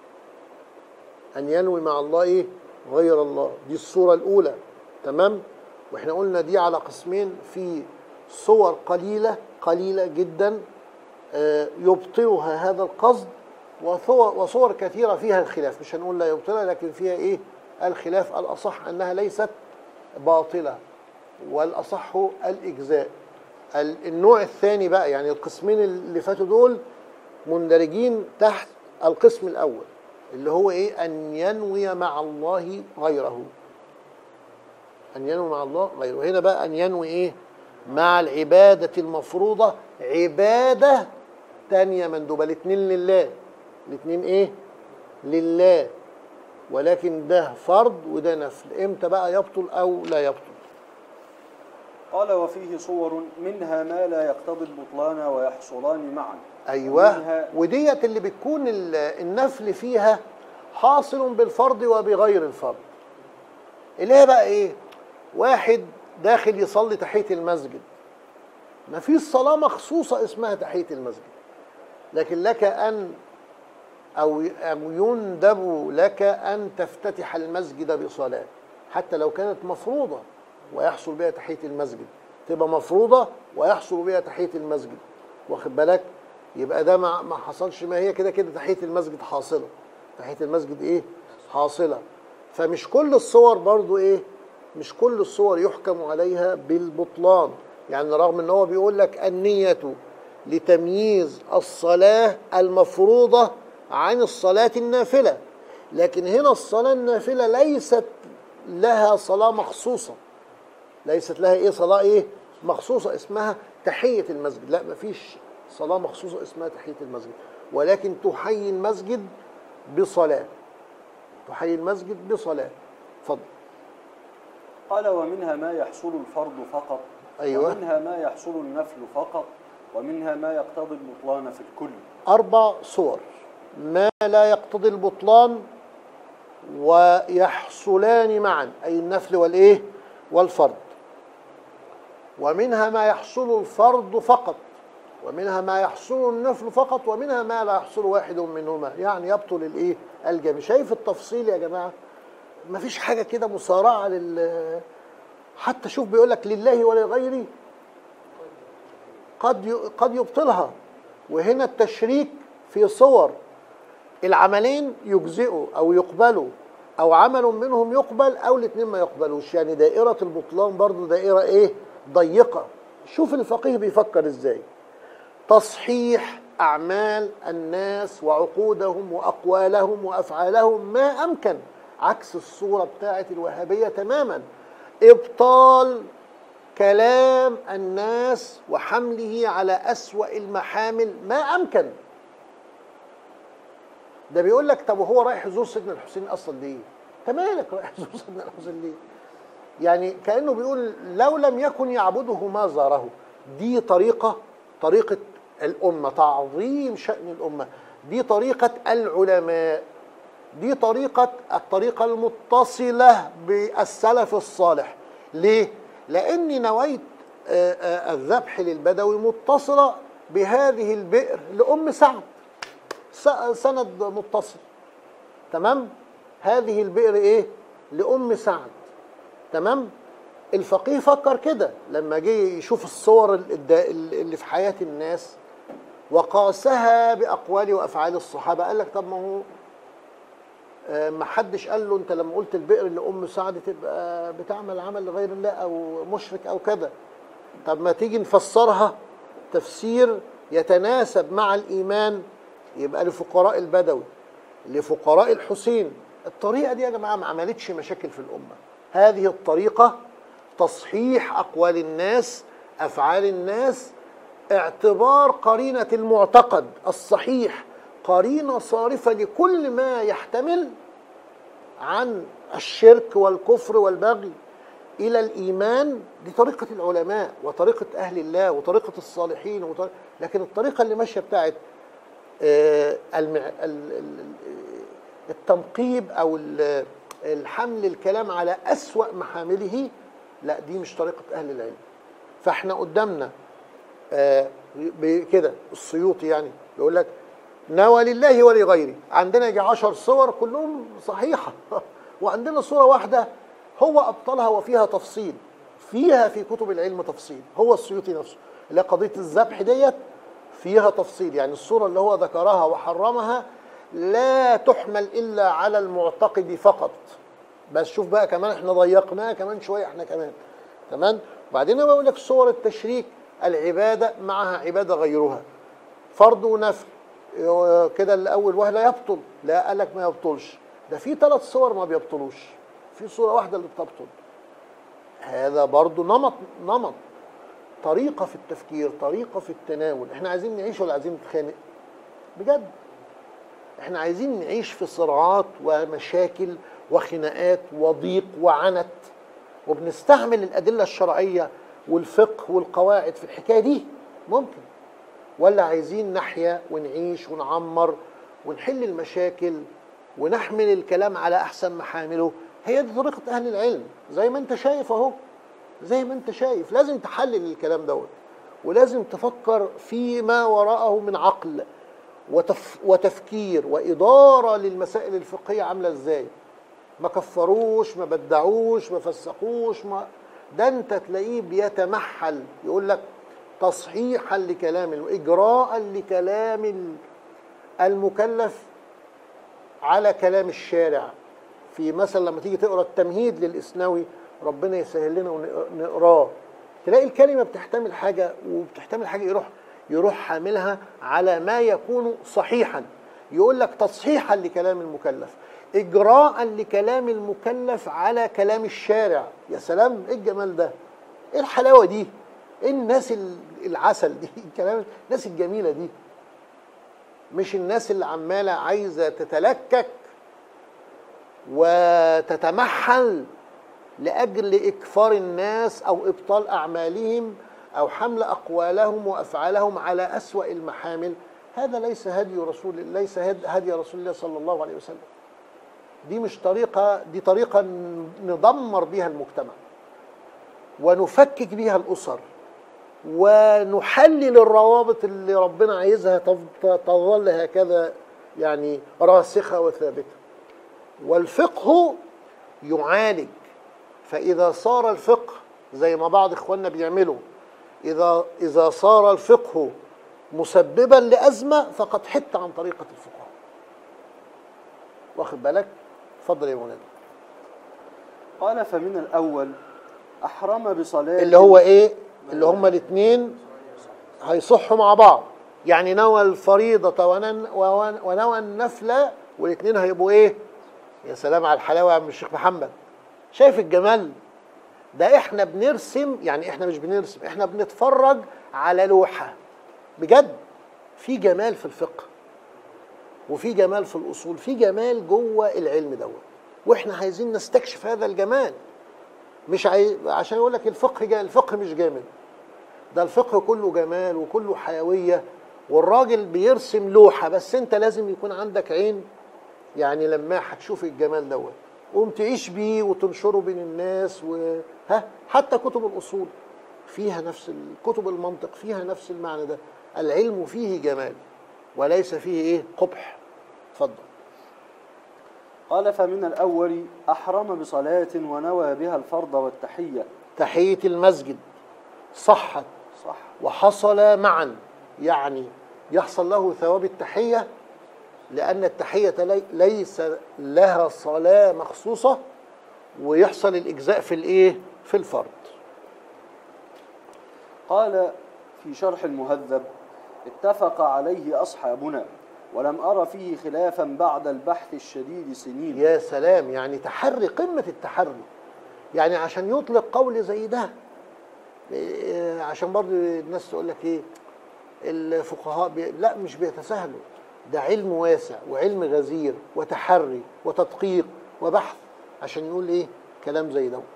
أن ينوي مع الله إيه؟ غير الله دي الصورة الأولى تمام وإحنا قلنا دي على قسمين في صور قليلة قليلة جدا آه، يبطلها هذا القصد وصور, وصور كثيرة فيها الخلاف مش هنقول لا يبطلها لكن فيها إيه الخلاف الأصح أنها ليست باطلة والأصح الإجزاء ال- النوع الثاني بقى يعني القسمين اللي فاتوا دول مندرجين تحت القسم الأول اللي هو إيه أن ينوي مع الله غيره أن ينوي مع الله غيره هنا بقى أن ينوي إيه مع العبادة المفروضة عبادة تانية مندوبة الاتنين لله الاتنين إيه لله ولكن ده فرض وده نفل امتى بقى يبطل أو لا يبطل قال وفيه صور منها ما لا يقتضي البطلان ويحصلان معا ايوه ومنها وديت اللي بتكون ال- النفل فيها حاصل بالفرض وبغير الفرض اللي هي بقى ايه واحد داخل يصلي تحيه المسجد ما فيش صلاه مخصوصه اسمها تحيه المسجد لكن لك ان او او يندب لك ان تفتتح المسجد بصلاه حتى لو كانت مفروضه ويحصل بها تحيه المسجد تبقى مفروضه ويحصل بها تحيه المسجد واخد بالك يبقى ده ما ما حصلش ما هي كده كده تحيه المسجد حاصله تحيه المسجد ايه حاصله فمش كل الصور برضو ايه مش كل الصور يحكم عليها بالبطلان يعني رغم ان هو بيقول لك النية لتمييز الصلاة المفروضة عن الصلاة النافلة لكن هنا الصلاة النافلة ليست لها صلاة مخصوصة ليست لها ايه صلاة ايه مخصوصة اسمها تحية المسجد لا مفيش صلاة مخصوصة اسمها تحية المسجد ولكن تحيي المسجد بصلاة تحيي المسجد بصلاة اتفضل قال ومنها ما يحصل الفرض فقط أيوة. ومنها ما يحصل النفل فقط ومنها ما يقتضي البطلان في الكل أربع صور ما لا يقتضي البطلان ويحصلان معا أي النفل والإيه والفرض ومنها ما يحصل الفرض فقط ومنها ما يحصل النفل فقط ومنها ما لا يحصل واحد منهما يعني يبطل الإيه الجميع شايف التفصيل يا جماعة ما فيش حاجة كده مصارعة لل حتى شوف بيقول لك لله ولغيره قد ي- قد يبطلها وهنا التشريك في صور العملين يجزئوا او يقبلوا او عمل منهم يقبل او الاثنين ما يقبلوش يعني دائره البطلان برضو دائره ايه ضيقه شوف الفقيه بيفكر ازاي تصحيح اعمال الناس وعقودهم واقوالهم وافعالهم ما امكن عكس الصوره بتاعه الوهابيه تماما ابطال كلام الناس وحمله على اسوا المحامل ما امكن ده بيقول لك طب وهو رايح يزور سيدنا الحسين اصلا ليه؟ انت مالك رايح يزور سيدنا الحسين ليه؟ يعني كانه بيقول لو لم يكن يعبده ما زاره دي طريقه طريقه الامه تعظيم شان الامه دي طريقه العلماء دي طريقه الطريقه المتصله بالسلف الصالح ليه؟ لاني نويت آه، آه، الذبح للبدوي متصله بهذه البئر لام سعد س- سند متصل تمام هذه البئر ايه لام سعد تمام الفقيه فكر كده لما جه يشوف الصور الد- اللي في حياه الناس وقاسها باقوال وافعال الصحابه قال لك طب ما هو آه، ما حدش قال له انت لما قلت البئر لام سعد تبقى بتعمل عمل لغير الله او مشرك او كذا طب ما تيجي نفسرها تفسير يتناسب مع الايمان يبقى لفقراء البدوي لفقراء الحسين الطريقه دي يا جماعه ما عملتش مشاكل في الامه هذه الطريقه تصحيح اقوال الناس افعال الناس اعتبار قرينه المعتقد الصحيح قرينه صارفه لكل ما يحتمل عن الشرك والكفر والبغي الى الايمان دي طريقه العلماء وطريقه اهل الله وطريقه الصالحين وطريقة لكن الطريقه اللي ماشيه بتاعت آه، المع... ال- ال- التنقيب او ال- الحمل الكلام على اسوا محامله لا دي مش طريقه اهل العلم فاحنا قدامنا آه، بكده السيوطي يعني يقول لك نوى لله ولغيره عندنا يجي عشر صور كلهم صحيحة وعندنا صورة واحدة هو أبطلها وفيها تفصيل فيها في كتب العلم تفصيل هو السيوطي نفسه اللي هي قضية الذبح ديت فيها تفصيل يعني الصورة اللي هو ذكرها وحرمها لا تحمل إلا على المعتقد فقط بس شوف بقى كمان احنا ضيقناها كمان شوية احنا كمان تمام وبعدين بقول لك صور التشريك العبادة معها عبادة غيرها فرض ونفل يو- كده الاول وهله يبطل لا قال لك ما يبطلش ده في ثلاث صور ما بيبطلوش في صوره واحده اللي بتبطل هذا برضو نمط نمط طريقه في التفكير طريقه في التناول احنا عايزين نعيش ولا عايزين نتخانق بجد احنا عايزين نعيش في صراعات ومشاكل وخناقات وضيق وعنت وبنستعمل الادله الشرعيه والفقه والقواعد في الحكايه دي ممكن ولا عايزين نحيا ونعيش ونعمر ونحل المشاكل ونحمل الكلام على احسن محامله هي دي طريقه اهل العلم زي ما انت شايف اهو زي ما انت شايف لازم تحلل الكلام دوت ولازم تفكر فيما وراءه من عقل وتف وتفكير واداره للمسائل الفقهيه عامله ازاي ما كفروش ما بدعوش ما فسقوش ما ده انت تلاقيه بيتمحل يقول لك تصحيحا لكلام واجراء لكلام ال- المكلف على كلام الشارع في مثلا لما تيجي تقرا التمهيد للاسنوي ربنا يسهل لنا ونقراه تلاقي الكلمه بتحتمل حاجه وبتحتمل حاجه يروح يروح حاملها على ما يكون صحيحا يقول لك تصحيحا لكلام المكلف اجراء لكلام المكلف على كلام الشارع يا سلام ايه الجمال ده ايه الحلاوه دي ايه الناس ال- العسل دي الكلام الناس الجميله دي مش الناس اللي عماله عايزه تتلكك وتتمحل لاجل اكفار الناس او ابطال اعمالهم أو حمل أقوالهم وأفعالهم على أسوأ المحامل هذا ليس هدي رسول ليس هد- هدي رسول الله صلى الله عليه وسلم دي مش طريقة دي طريقة ندمر بها المجتمع ونفكك بها الأسر ونحلل الروابط اللي ربنا عايزها تف- تظل هكذا يعني راسخة وثابتة والفقه يعالج فإذا صار الفقه زي ما بعض إخواننا بيعملوا إذا إذا صار الفقه مسببا لأزمة فقد حت عن طريقة الفقهاء واخد بالك اتفضل يا مولانا قال فمن الأول أحرم بصلاة اللي هو ايه اللي هما الاثنين هيصحوا مع بعض يعني نوى الفريضة ونن- ون- ونوى النفلة والاثنين هيبقوا ايه يا سلام على الحلاوة يا عم الشيخ محمد شايف الجمال ده احنا بنرسم يعني احنا مش بنرسم احنا بنتفرج على لوحة بجد في جمال في الفقه وفي جمال في الاصول في جمال جوه العلم دوت واحنا عايزين نستكشف هذا الجمال مش عاي... عشان يقول لك الفقه جا... الفقه مش جامد ده الفقه كله جمال وكله حيويه والراجل بيرسم لوحه بس انت لازم يكون عندك عين يعني لما هتشوف الجمال دوت قوم تعيش بيه وتنشره بين الناس و ها حتى كتب الاصول فيها نفس ال- كتب المنطق فيها نفس المعنى ده العلم فيه جمال وليس فيه ايه قبح اتفضل قال فمن الأول أحرم بصلاة ونوى بها الفرض والتحية تحيه المسجد صحت صح وحصل معا يعني يحصل له ثواب التحية لأن التحية لي- ليس لها صلاة مخصوصة ويحصل الإجزاء في الإيه؟ في الفرض قال في شرح المهذب اتفق عليه أصحابنا ولم أر فيه خلافا بعد البحث الشديد سنين يا سلام يعني تحري قمة التحري يعني عشان يطلق قول زي ده إيه، عشان برضه الناس تقول لك ايه الفقهاء بي... لا مش بيتساهلوا ده علم واسع وعلم غزير وتحري وتدقيق وبحث عشان يقول ايه كلام زي ده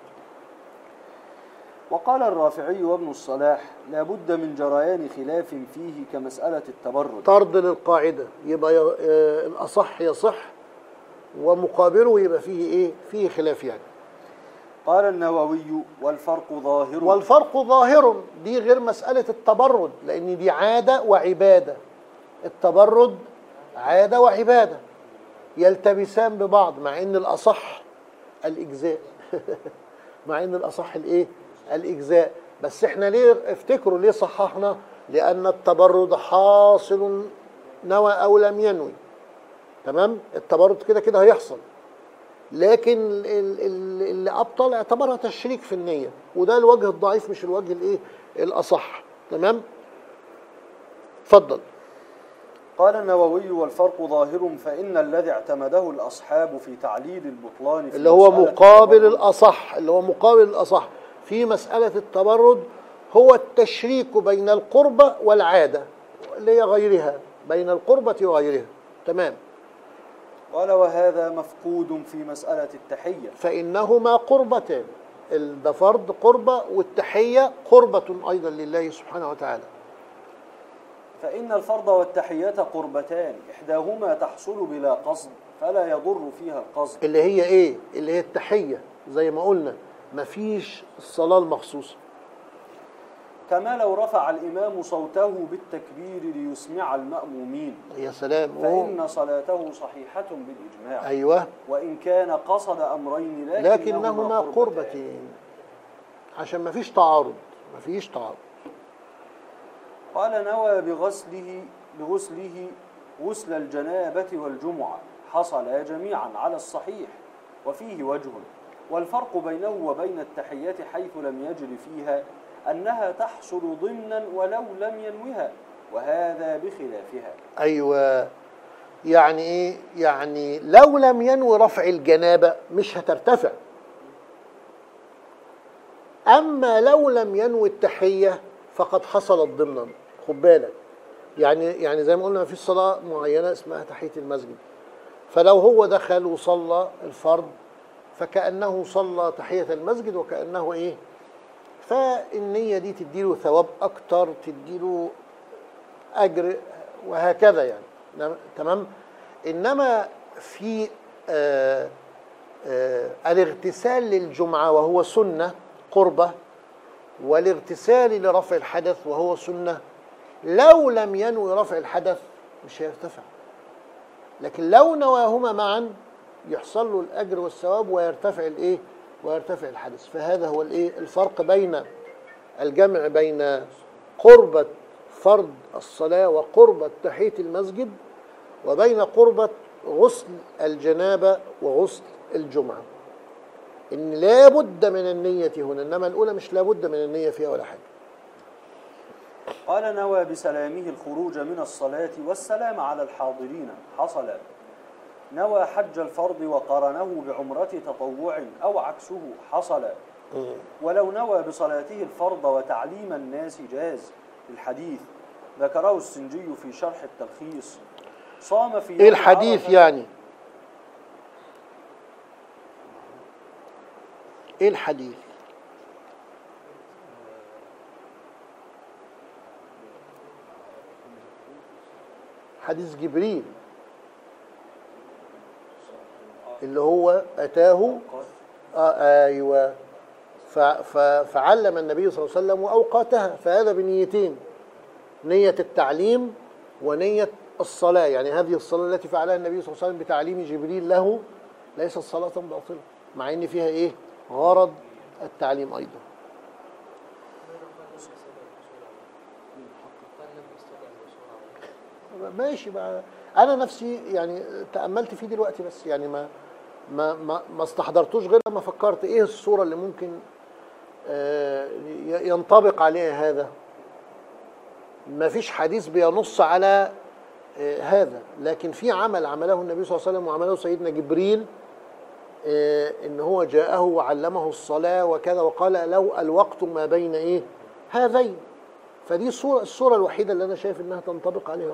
وقال الرافعي وابن الصلاح لا بد من جريان خلاف فيه كمسألة التبرد طرد للقاعدة يبقى ي... آه، الأصح يصح ومقابله يبقى فيه ايه فيه خلاف يعني قال النووي والفرق ظاهر والفرق ظاهر دي غير مسألة التبرد لأن دي عادة وعبادة التبرد عادة وعبادة يلتبسان ببعض مع ان الأصح الإجزاء مع ان الأصح الإيه الإجزاء بس احنا ليه افتكروا ليه صححنا لأن التبرد حاصل نوى أو لم ينوي تمام التبرد كده كده هيحصل لكن ال- ال- اللي ابطل اعتبرها تشريك في النيه وده الوجه الضعيف مش الوجه الايه الاصح تمام اتفضل قال النووي والفرق ظاهر فإن الذي اعتمده الأصحاب في تعليل البطلان في اللي هو مسألة مقابل التبرد الاصح اللي هو مقابل الاصح في مساله التبرد هو التشريك بين القربة والعاده اللي هي غيرها بين القربة وغيرها تمام قال وهذا مفقود في مسألة التحية فإنهما قربتان ال- ده فرض قربة والتحية قربة أيضا لله سبحانه وتعالى فإن الفرض والتحية قربتان إحداهما تحصل بلا قصد فلا يضر فيها القصد اللي هي إيه؟ اللي هي التحية زي ما قلنا مفيش الصلاة المخصوصة كما لو رفع الإمام صوته بالتكبير ليسمع المأمومين يا سلام أوه. فإن صلاته صحيحة بالإجماع أيوه وإن كان قصد أمرين لكنهما قربتين عشان مفيش تعارض مفيش تعارض قال نوى بغسله بغسله غسل الجنابة والجمعة حصلا جميعا على الصحيح وفيه وجه والفرق بينه وبين التحية حيث لم يجر فيها أنها تحصل ضمنا ولو لم ينوها وهذا بخلافها أيوه يعني إيه؟ يعني لو لم ينوي رفع الجنابة مش هترتفع أما لو لم ينوي التحية فقد حصلت ضمنا خد بالك يعني يعني زي ما قلنا في صلاة معينة اسمها تحية المسجد فلو هو دخل وصلى الفرض فكأنه صلى تحية المسجد وكأنه إيه فالنية دي تديله ثواب أكتر تديله أجر وهكذا يعني نعم- تمام إنما في آه آه الاغتسال للجمعة وهو سنة قربة والاغتسال لرفع الحدث وهو سنة لو لم ينوي رفع الحدث مش هيرتفع لكن لو نواهما معا يحصل له الاجر والثواب ويرتفع الايه ويرتفع الحدث فهذا هو الايه الفرق بين الجمع بين قربة فرض الصلاة وقربة تحية المسجد وبين قربة غسل الجنابة وغسل الجمعة إن لا بد من النية هنا إنما الأولى مش لا بد من النية فيها ولا حاجة قال نوى بسلامه الخروج من الصلاة والسلام على الحاضرين حصل نوى حج الفرض وقرنه بعمرة تطوع أو عكسه حصل ولو نوى بصلاته الفرض وتعليم الناس جاز الحديث ذكره السنجي في شرح التلخيص صام في إيه يوم الحديث عرفة- يعني إيه الحديث حديث جبريل اللي هو أتاه آه أيوة ف- ف- فعلم النبي صلى الله عليه وسلم وأوقاتها فهذا بنيتين نية التعليم ونية الصلاة يعني هذه الصلاة التي فعلها النبي صلى الله عليه وسلم بتعليم جبريل له ليست صلاة باطلة مع إن فيها إيه غرض التعليم أيضا ماشي بقى أنا نفسي يعني تأملت فيه دلوقتي بس يعني ما ما ما, ما استحضرتوش غير لما فكرت إيه الصورة اللي ممكن آه، ي- ينطبق عليها هذا ما فيش حديث بينص على آه، هذا لكن في عمل عمله النبي صلى الله عليه وسلم وعمله سيدنا جبريل آه، ان هو جاءه وعلمه الصلاه وكذا وقال لو الوقت ما بين ايه هذين فدي الصوره الصوره الوحيده اللي انا شايف انها تنطبق عليها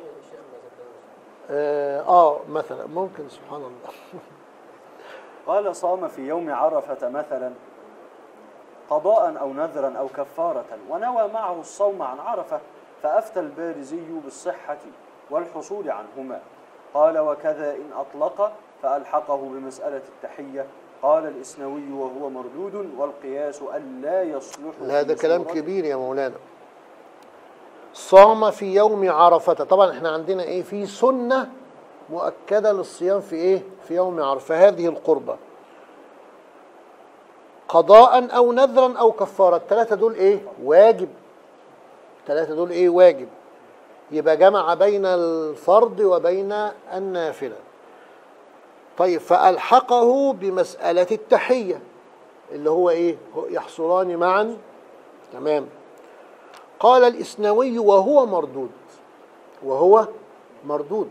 اه, آه مثلا ممكن سبحان الله قال صام في يوم عرفة مثلا قضاء أو نذرا أو كفارة ونوى معه الصوم عن عرفة فأفتى البارزي بالصحة والحصول عنهما قال وكذا إن أطلق فألحقه بمسألة التحية قال الإسنوي وهو مردود والقياس ألا يصلح لا ده في كلام صورة- كبير يا مولانا صام في يوم عرفة طبعا احنا عندنا ايه في سنة مؤكدة للصيام في ايه في يوم عرفة هذه القربة قضاء او نذرا او كفارة الثلاثة دول ايه واجب الثلاثة دول ايه واجب يبقى جمع بين الفرض وبين النافلة طيب فألحقه بمسألة التحية اللي هو ايه هو يحصلان معا تمام قال الإسنوي وهو مردود وهو مردود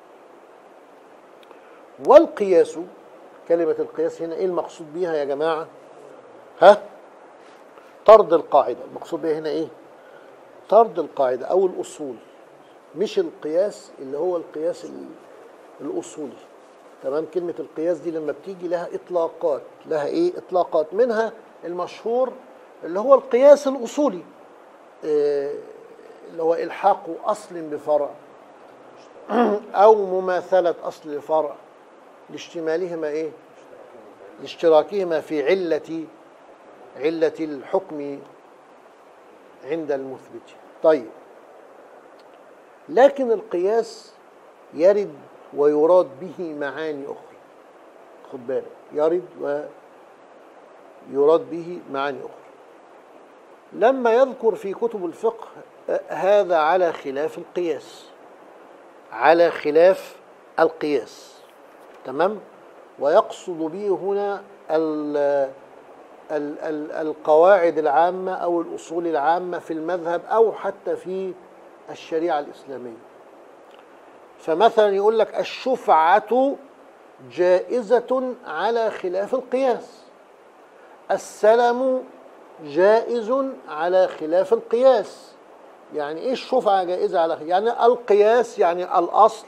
والقياس كلمة القياس هنا ايه المقصود بيها يا جماعة ها طرد القاعدة المقصود بيها هنا ايه طرد القاعدة او الاصول مش القياس اللي هو القياس ال- الاصولي تمام كلمة القياس دي لما بتيجي لها اطلاقات لها ايه اطلاقات منها المشهور اللي هو القياس الاصولي آه، اللي هو الحاق اصل بفرع او مماثله اصل لفرع لاشتمالهما ايه لاشتراكهما في عله عله الحكم عند المثبت طيب لكن القياس يرد ويراد به معاني اخرى خد بالك يرد ويراد به معاني اخرى لما يذكر في كتب الفقه آه، هذا على خلاف القياس على خلاف القياس تمام ويقصد به هنا ال ال ال القواعد العامة أو الأصول العامة في المذهب أو حتى في الشريعة الإسلامية فمثلا يقول لك الشفعة جائزة على خلاف القياس السلم جائز على خلاف القياس يعني ايه الشفعة جائزة على خلاف يعني القياس يعني الأصل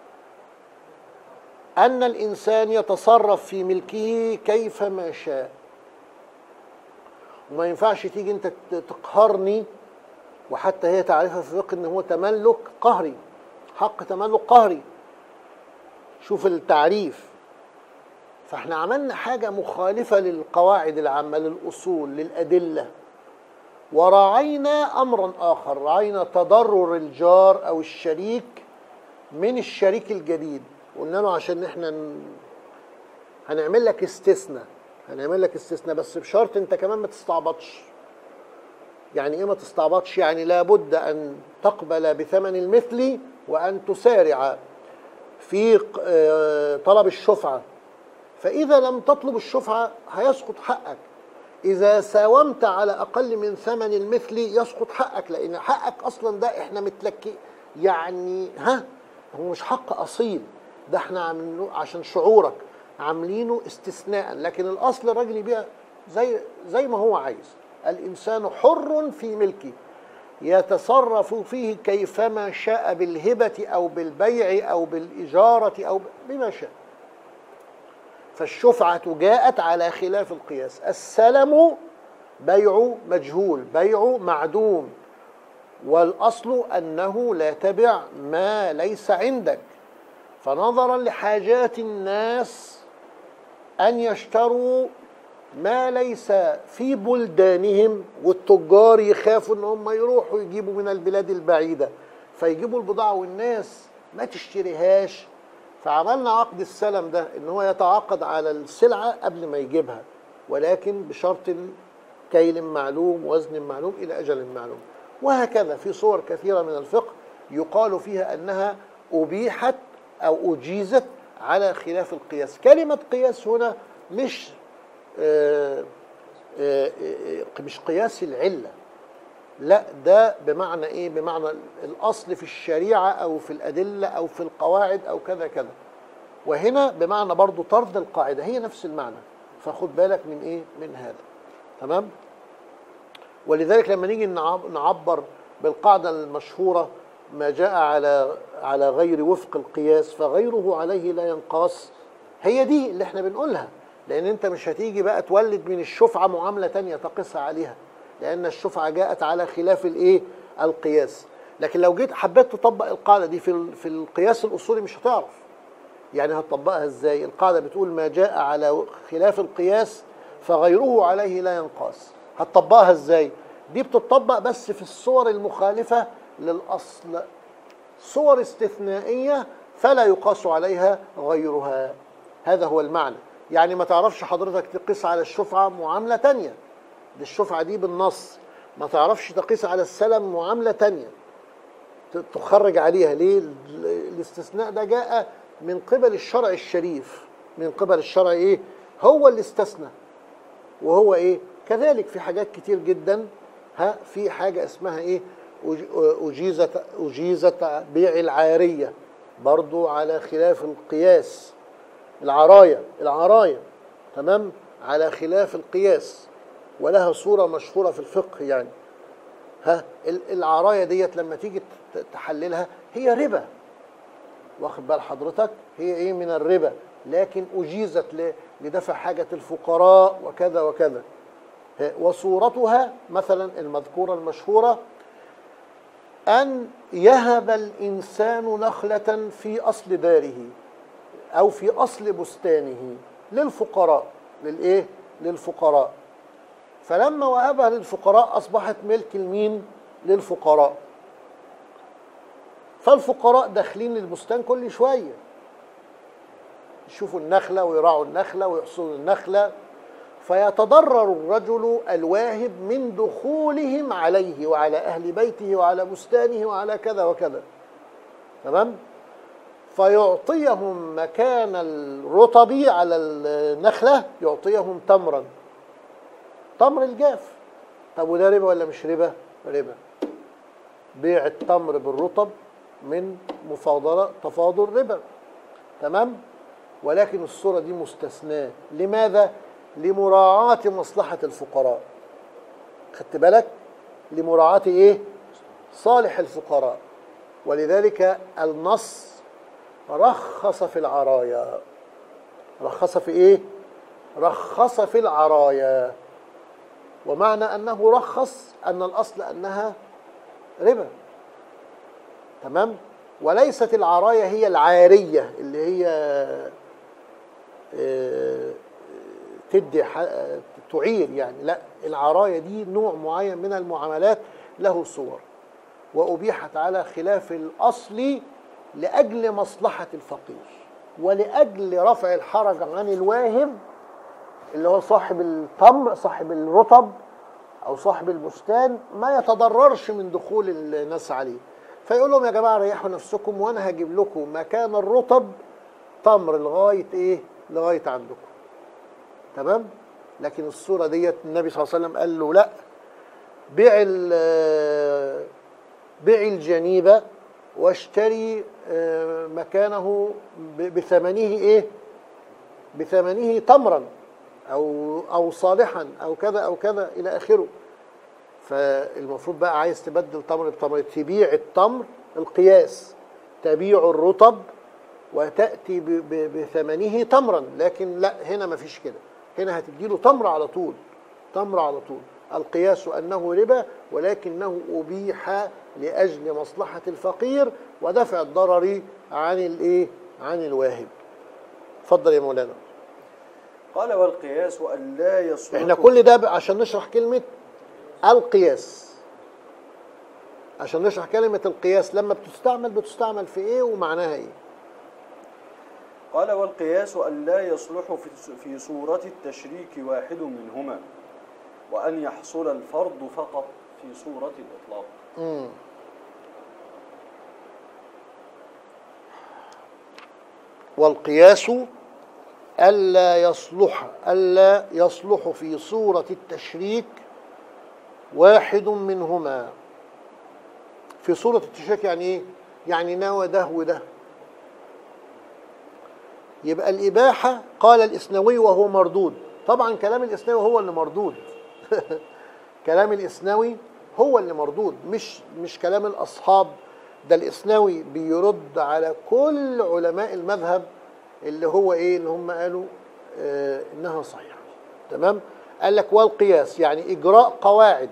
أن الإنسان يتصرف في ملكه كيفما شاء وما ينفعش تيجي انت ت- تقهرني وحتى هي تعرفها في الفقه ان هو تملك قهري حق تملك قهري شوف التعريف فاحنا عملنا حاجة مخالفة للقواعد العامة للأصول للأدلة وراعينا أمرا آخر راعينا تضرر الجار أو الشريك من الشريك الجديد قلنا له عشان احنا ن- هنعمل لك استثناء هنعمل لك استثناء بس بشرط انت كمان ما تستعبطش يعني ايه ما تستعبطش يعني لابد ان تقبل بثمن المثل وان تسارع في ق- آه، طلب الشفعه فاذا لم تطلب الشفعه هيسقط حقك اذا ساومت على اقل من ثمن المثل يسقط حقك لان حقك اصلا ده احنا متلكي يعني ها هو مش حق اصيل ده احنا عاملينه عشان شعورك عاملينه استثناء لكن الاصل الراجل يبيع زي زي ما هو عايز الانسان حر في ملكه يتصرف فيه كيفما شاء بالهبه او بالبيع او بالاجاره او بما شاء فالشفعة جاءت على خلاف القياس السلم بيع مجهول بيع معدوم والأصل أنه لا تبع ما ليس عندك فنظرا لحاجات الناس أن يشتروا ما ليس في بلدانهم والتجار يخافوا ان هم يروحوا يجيبوا من البلاد البعيدة فيجيبوا البضاعة والناس ما تشتريهاش فعملنا عقد السلم ده ان هو يتعاقد على السلعة قبل ما يجيبها ولكن بشرط كيل معلوم وزن معلوم إلى أجل معلوم وهكذا في صور كثيرة من الفقه يقال فيها أنها أبيحت أو أجيزت على خلاف القياس كلمة قياس هنا مش آه، آه، آه، مش قياس العلة لا ده بمعنى ايه بمعنى الاصل في الشريعه او في الادله او في القواعد او كذا كذا وهنا بمعنى برضو طرد القاعده هي نفس المعنى فخد بالك من ايه من هذا تمام ولذلك لما نيجي نعب- نعبر بالقاعده المشهوره ما جاء على على غير وفق القياس فغيره عليه لا ينقاس هي دي اللي احنا بنقولها لان انت مش هتيجي بقى تولد من الشفعه معامله تانية تقيسها عليها لان الشفعه جاءت على خلاف الايه القياس لكن لو جيت حبيت تطبق القاعده دي في ال- في القياس الاصولي مش هتعرف يعني هتطبقها ازاي القاعده بتقول ما جاء على خلاف القياس فغيره عليه لا ينقاس هتطبقها ازاي دي بتطبق بس في الصور المخالفه للاصل صور استثنائيه فلا يقاس عليها غيرها هذا هو المعنى يعني ما تعرفش حضرتك تقيس على الشفعه معامله تانية دي الشفعه دي بالنص ما تعرفش تقيس على السلم معامله تانية ت- تخرج عليها ليه ال- الاستثناء ده جاء من قبل الشرع الشريف من قبل الشرع ايه هو اللي استثنى وهو ايه كذلك في حاجات كتير جدا ها في حاجه اسمها ايه أج- اجيزت اجيزت بيع العاريه برضو على خلاف القياس العرايه العرايه تمام على خلاف القياس ولها صوره مشهوره في الفقه يعني ها ال- العرايه ديت لما تيجي ت- تحللها هي ربا واخد بال حضرتك هي ايه من الربا لكن اجيزت ل- لدفع حاجه الفقراء وكذا وكذا ها، وصورتها مثلا المذكوره المشهوره ان يهب الانسان نخله في اصل داره او في اصل بستانه للفقراء للايه للفقراء فلما وهبها للفقراء اصبحت ملك المين للفقراء فالفقراء داخلين البستان كل شويه يشوفوا النخله ويراعوا النخله ويحصدوا النخله فيتضرر الرجل الواهب من دخولهم عليه وعلى اهل بيته وعلى بستانه وعلى كذا وكذا تمام فيعطيهم مكان الرطب على النخله يعطيهم تمرا تمر الجاف طب وده ربا ولا مش ربا ربا بيع التمر بالرطب من مفاضله تفاضل ربا تمام ولكن الصوره دي مستثناه لماذا لمراعاه مصلحه الفقراء خدت بالك لمراعاه ايه صالح الفقراء ولذلك النص رخص في العرايا رخص في ايه رخص في العرايا ومعنى أنه رخص أن الأصل أنها ربا تمام وليست العراية هي العارية اللي هي آه، تدي ح- تعير يعني لا العراية دي نوع معين من المعاملات له صور وأبيحت على خلاف الأصل لأجل مصلحة الفقير ولأجل رفع الحرج عن الواهب اللي هو صاحب التمر صاحب الرطب أو صاحب البستان ما يتضررش من دخول الناس عليه فيقول لهم يا جماعة ريحوا نفسكم وأنا هجيب لكم مكان الرطب تمر لغاية إيه؟ لغاية عندكم تمام؟ لكن الصورة ديت النبي صلى الله عليه وسلم قال له لا بيع ال- بيع الجنيبة واشتري آه، مكانه ب- بثمنه ايه بثمنه تمرا او او صالحا او كذا او كذا الى اخره فالمفروض بقى عايز تبدل تمر بتمر تبيع التمر القياس تبيع الرطب وتاتي ب- ب- بثمنه تمرا لكن لا هنا ما فيش كده هنا هتديله تمر على طول تمر على طول القياس انه ربا ولكنه ابيح لاجل مصلحه الفقير ودفع الضرر عن الايه عن الواهب اتفضل يا مولانا قال والقياس أن لا يصلح احنا كل ده بقى عشان نشرح كلمه القياس عشان نشرح كلمه القياس لما بتستعمل بتستعمل في ايه ومعناها ايه قال والقياس أن لا يصلح في- في صورة التشريك واحد منهما وأن يحصل الفرض فقط في صورة الإطلاق مم. والقياس ألا يصلح ألا يصلح في صورة التشريك واحد منهما في صورة التشريك يعني إيه؟ يعني نوى ده وده يبقى الإباحة قال الإسنوي وهو مردود طبعا كلام الإسنوي هو اللي مردود كلام الإسنوي هو اللي مردود مش مش كلام الأصحاب ده الإسنوي بيرد على كل علماء المذهب اللي هو إيه اللي هم قالوا آه إنها صحيحة تمام قال لك والقياس يعني إجراء قواعد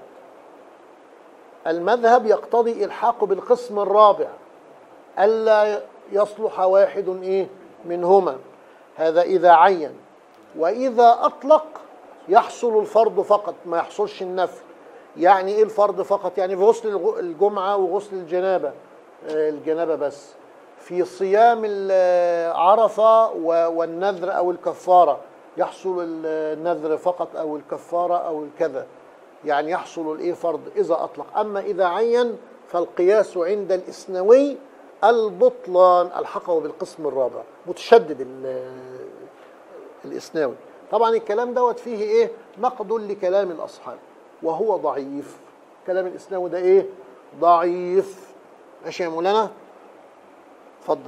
المذهب يقتضي إلحاقه بالقسم الرابع ألا يصلح واحد إيه منهما هذا إذا عين وإذا أطلق يحصل الفرض فقط ما يحصلش النفل يعني إيه الفرض فقط يعني في غسل الغ- الجمعة وغسل الجنابة آه، الجنابة بس في صيام ال- عرفة و- والنذر أو الكفارة يحصل ال- النذر فقط أو الكفارة أو الكذا يعني يحصل الايه فرض اذا اطلق اما اذا عين فالقياس عند الاسنوي البطلان الحقه بالقسم الرابع متشدد ال- الاسناوي طبعا الكلام دوت فيه ايه نقد لكلام الاصحاب وهو ضعيف كلام الاسناوي ده ايه ضعيف ماشي يا مولانا اتفضل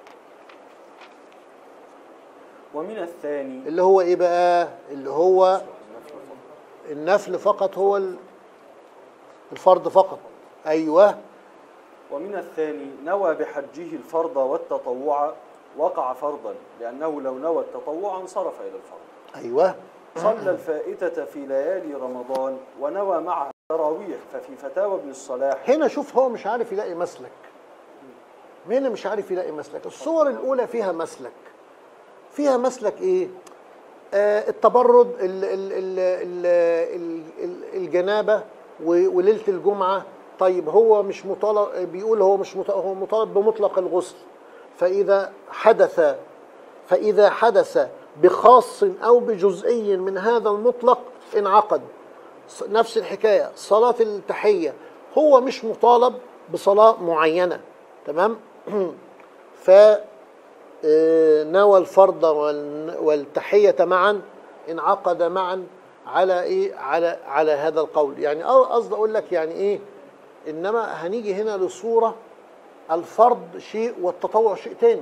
ومن الثاني اللي هو ايه بقى اللي هو النفل فقط هو ال- الفرض فقط ايوه ومن الثاني نوى بحجه الفرض والتطوع وقع فرضا لأنه لو نوى التطوع انصرف إلى الفرض ايوه صلى الفائتة في ليالي رمضان ونوى معها التراويح ففي فتاوى ابن الصلاح هنا شوف هو مش عارف يلاقي مسلك هنا مش عارف يلاقي مسلك الصور الاولى فيها مسلك فيها مسلك ايه آه التبرد ال ال ال ال ال ال الجنابه و- وليله الجمعه طيب هو مش مطالب بيقول هو مش مط- هو مطالب بمطلق الغسل فاذا حدث فإذا حدث بخاص أو بجزئي من هذا المطلق انعقد ص- نفس الحكاية صلاة التحية هو مش مطالب بصلاة معينة تمام ف آه، نوى الفرض وال- والتحية معا انعقد معا على ايه على على هذا القول يعني أه قصدي اقول لك يعني ايه انما هنيجي هنا لصورة الفرض شيء والتطوع شيء تاني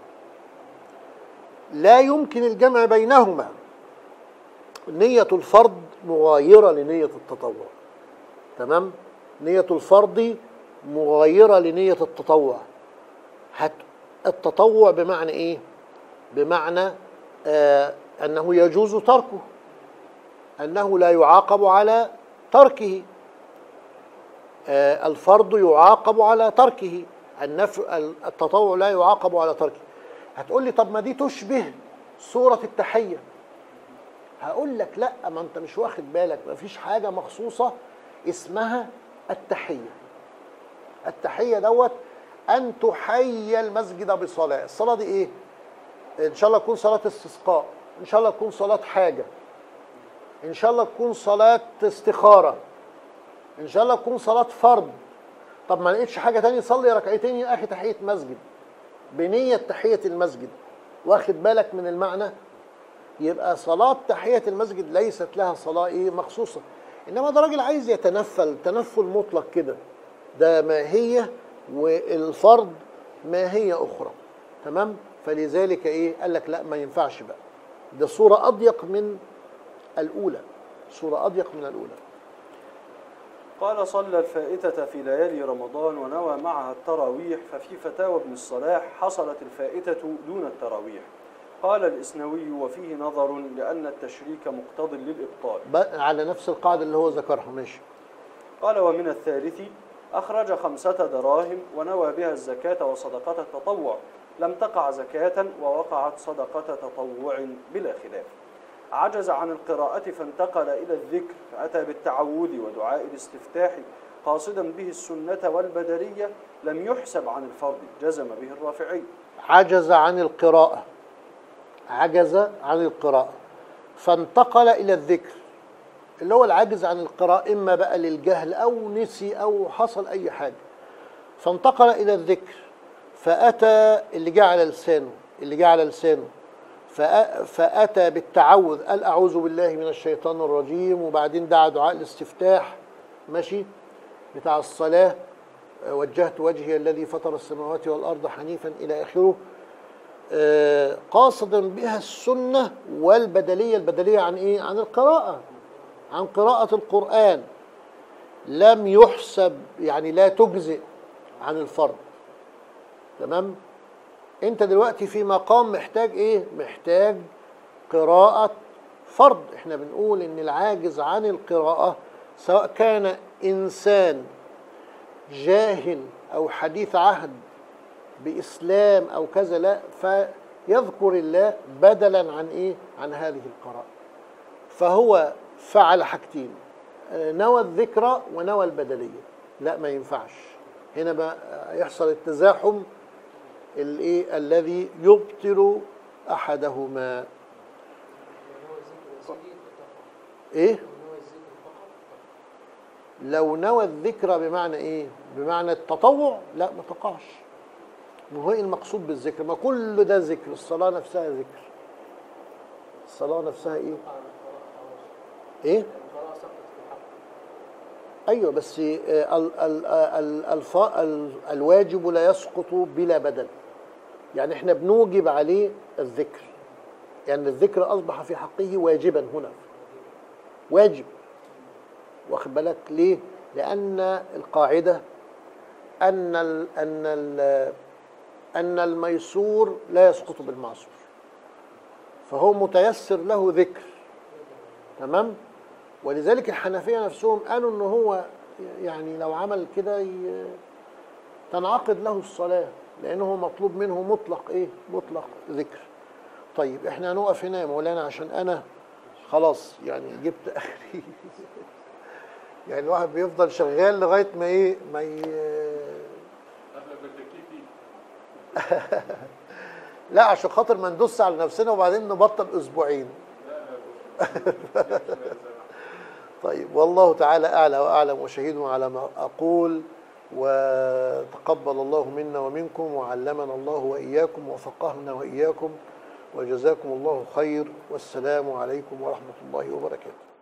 لا يمكن الجمع بينهما نية الفرض مغايرة لنية التطوع تمام نية الفرض مغايرة لنية التطوع هت التطوع بمعنى ايه بمعنى آه انه يجوز تركه أنه لا يعاقب على تركه آه، الفرض يعاقب على تركه النف... التطوع لا يعاقب على تركه هتقول لي طب ما دي تشبه سورة التحية هقول لك لا ما انت مش واخد بالك ما فيش حاجة مخصوصة اسمها التحية التحية دوت أن تحيي المسجد بصلاة الصلاة دي إيه؟ إن شاء الله تكون صلاة استسقاء إن شاء الله تكون صلاة حاجة إن شاء الله تكون صلاة استخارة إن شاء الله تكون صلاة فرض طب ما لقيتش حاجة تانية صلي ركعتين يا أخي تحية مسجد بنية تحية المسجد واخد بالك من المعنى يبقى صلاة تحية المسجد ليست لها صلاة إيه مخصوصة إنما ده راجل عايز يتنفل تنفل مطلق كده ده ماهية والفرض ماهية أخرى تمام فلذلك إيه قال لك لا ما ينفعش بقى ده صورة أضيق من الأولى صورة أضيق من الأولى قال صلى الفائتة في ليالي رمضان ونوى معها التراويح ففي فتاوى ابن الصلاح حصلت الفائتة دون التراويح قال الإسنوي وفيه نظر لأن التشريك مقتض للإبطال بقى على نفس القاعدة اللي هو ذكرها ماشي قال ومن الثالث أخرج خمسة دراهم ونوى بها الزكاة وصدقة التطوع لم تقع زكاة ووقعت صدقة تطوع بلا خلاف عجز عن القراءة فانتقل إلى الذكر فأتى بالتعوذ ودعاء الاستفتاح قاصدا به السنة والبدرية لم يحسب عن الفرض جزم به الرافعي عجز عن القراءة عجز عن القراءة فانتقل إلى الذكر اللي هو العجز عن القراءة إما بقى للجهل أو نسي أو حصل أي حاجة فانتقل إلى الذكر فأتى اللي جه على لسانه اللي جه على لسانه فأ- فأتى بالتعوذ قال أعوذ بالله من الشيطان الرجيم وبعدين دعا دعاء الاستفتاح ماشي بتاع الصلاة وجهت وجهي الذي فطر السماوات والأرض حنيفا إلى آخره آه، قاصدا بها السنة والبدلية البدلية عن إيه؟ عن القراءة عن قراءة القرآن لم يحسب يعني لا تجزئ عن الفرض تمام انت دلوقتي في مقام محتاج ايه محتاج قراءة فرض احنا بنقول ان العاجز عن القراءة سواء كان انسان جاهل او حديث عهد باسلام او كذا لا فيذكر الله بدلا عن ايه عن هذه القراءة فهو فعل حاجتين آه، نوى الذكرى ونوى البدلية لا ما ينفعش هنا بقى يحصل التزاحم الايه الذي يبطل احدهما ايه لو نوى الذكر بمعنى ايه بمعنى التطوع لا ما تقعش ما هو ايه المقصود بالذكر ما كل ده ذكر الصلاه نفسها ذكر الصلاه نفسها ايه ايه ايوه بس آه، ال ال ال الف ال الواجب لا يسقط بلا بدل يعني احنا بنوجب عليه الذكر يعني الذكر اصبح في حقه واجبا هنا واجب واخد بالك ليه لان القاعده ان ال ان ال ان الميسور لا يسقط بالمعسور فهو متيسر له ذكر تمام ولذلك الحنفيه نفسهم قالوا ان هو يعني لو عمل كده ي- تنعقد له الصلاه لانه مطلوب منه مطلق ايه مطلق ذكر طيب احنا هنقف هنا يا مولانا عشان انا خلاص يعني جبت اخري يعني الواحد بيفضل شغال لغايه ما ايه ما ي... اغلب التكليف دي لا عشان خاطر ما ندوس على نفسنا وبعدين نبطل اسبوعين طيب والله تعالى اعلى واعلم وشهيد على ما اقول وتقبل الله منا ومنكم وعلمنا الله واياكم وفقهنا واياكم وجزاكم الله خير والسلام عليكم ورحمه الله وبركاته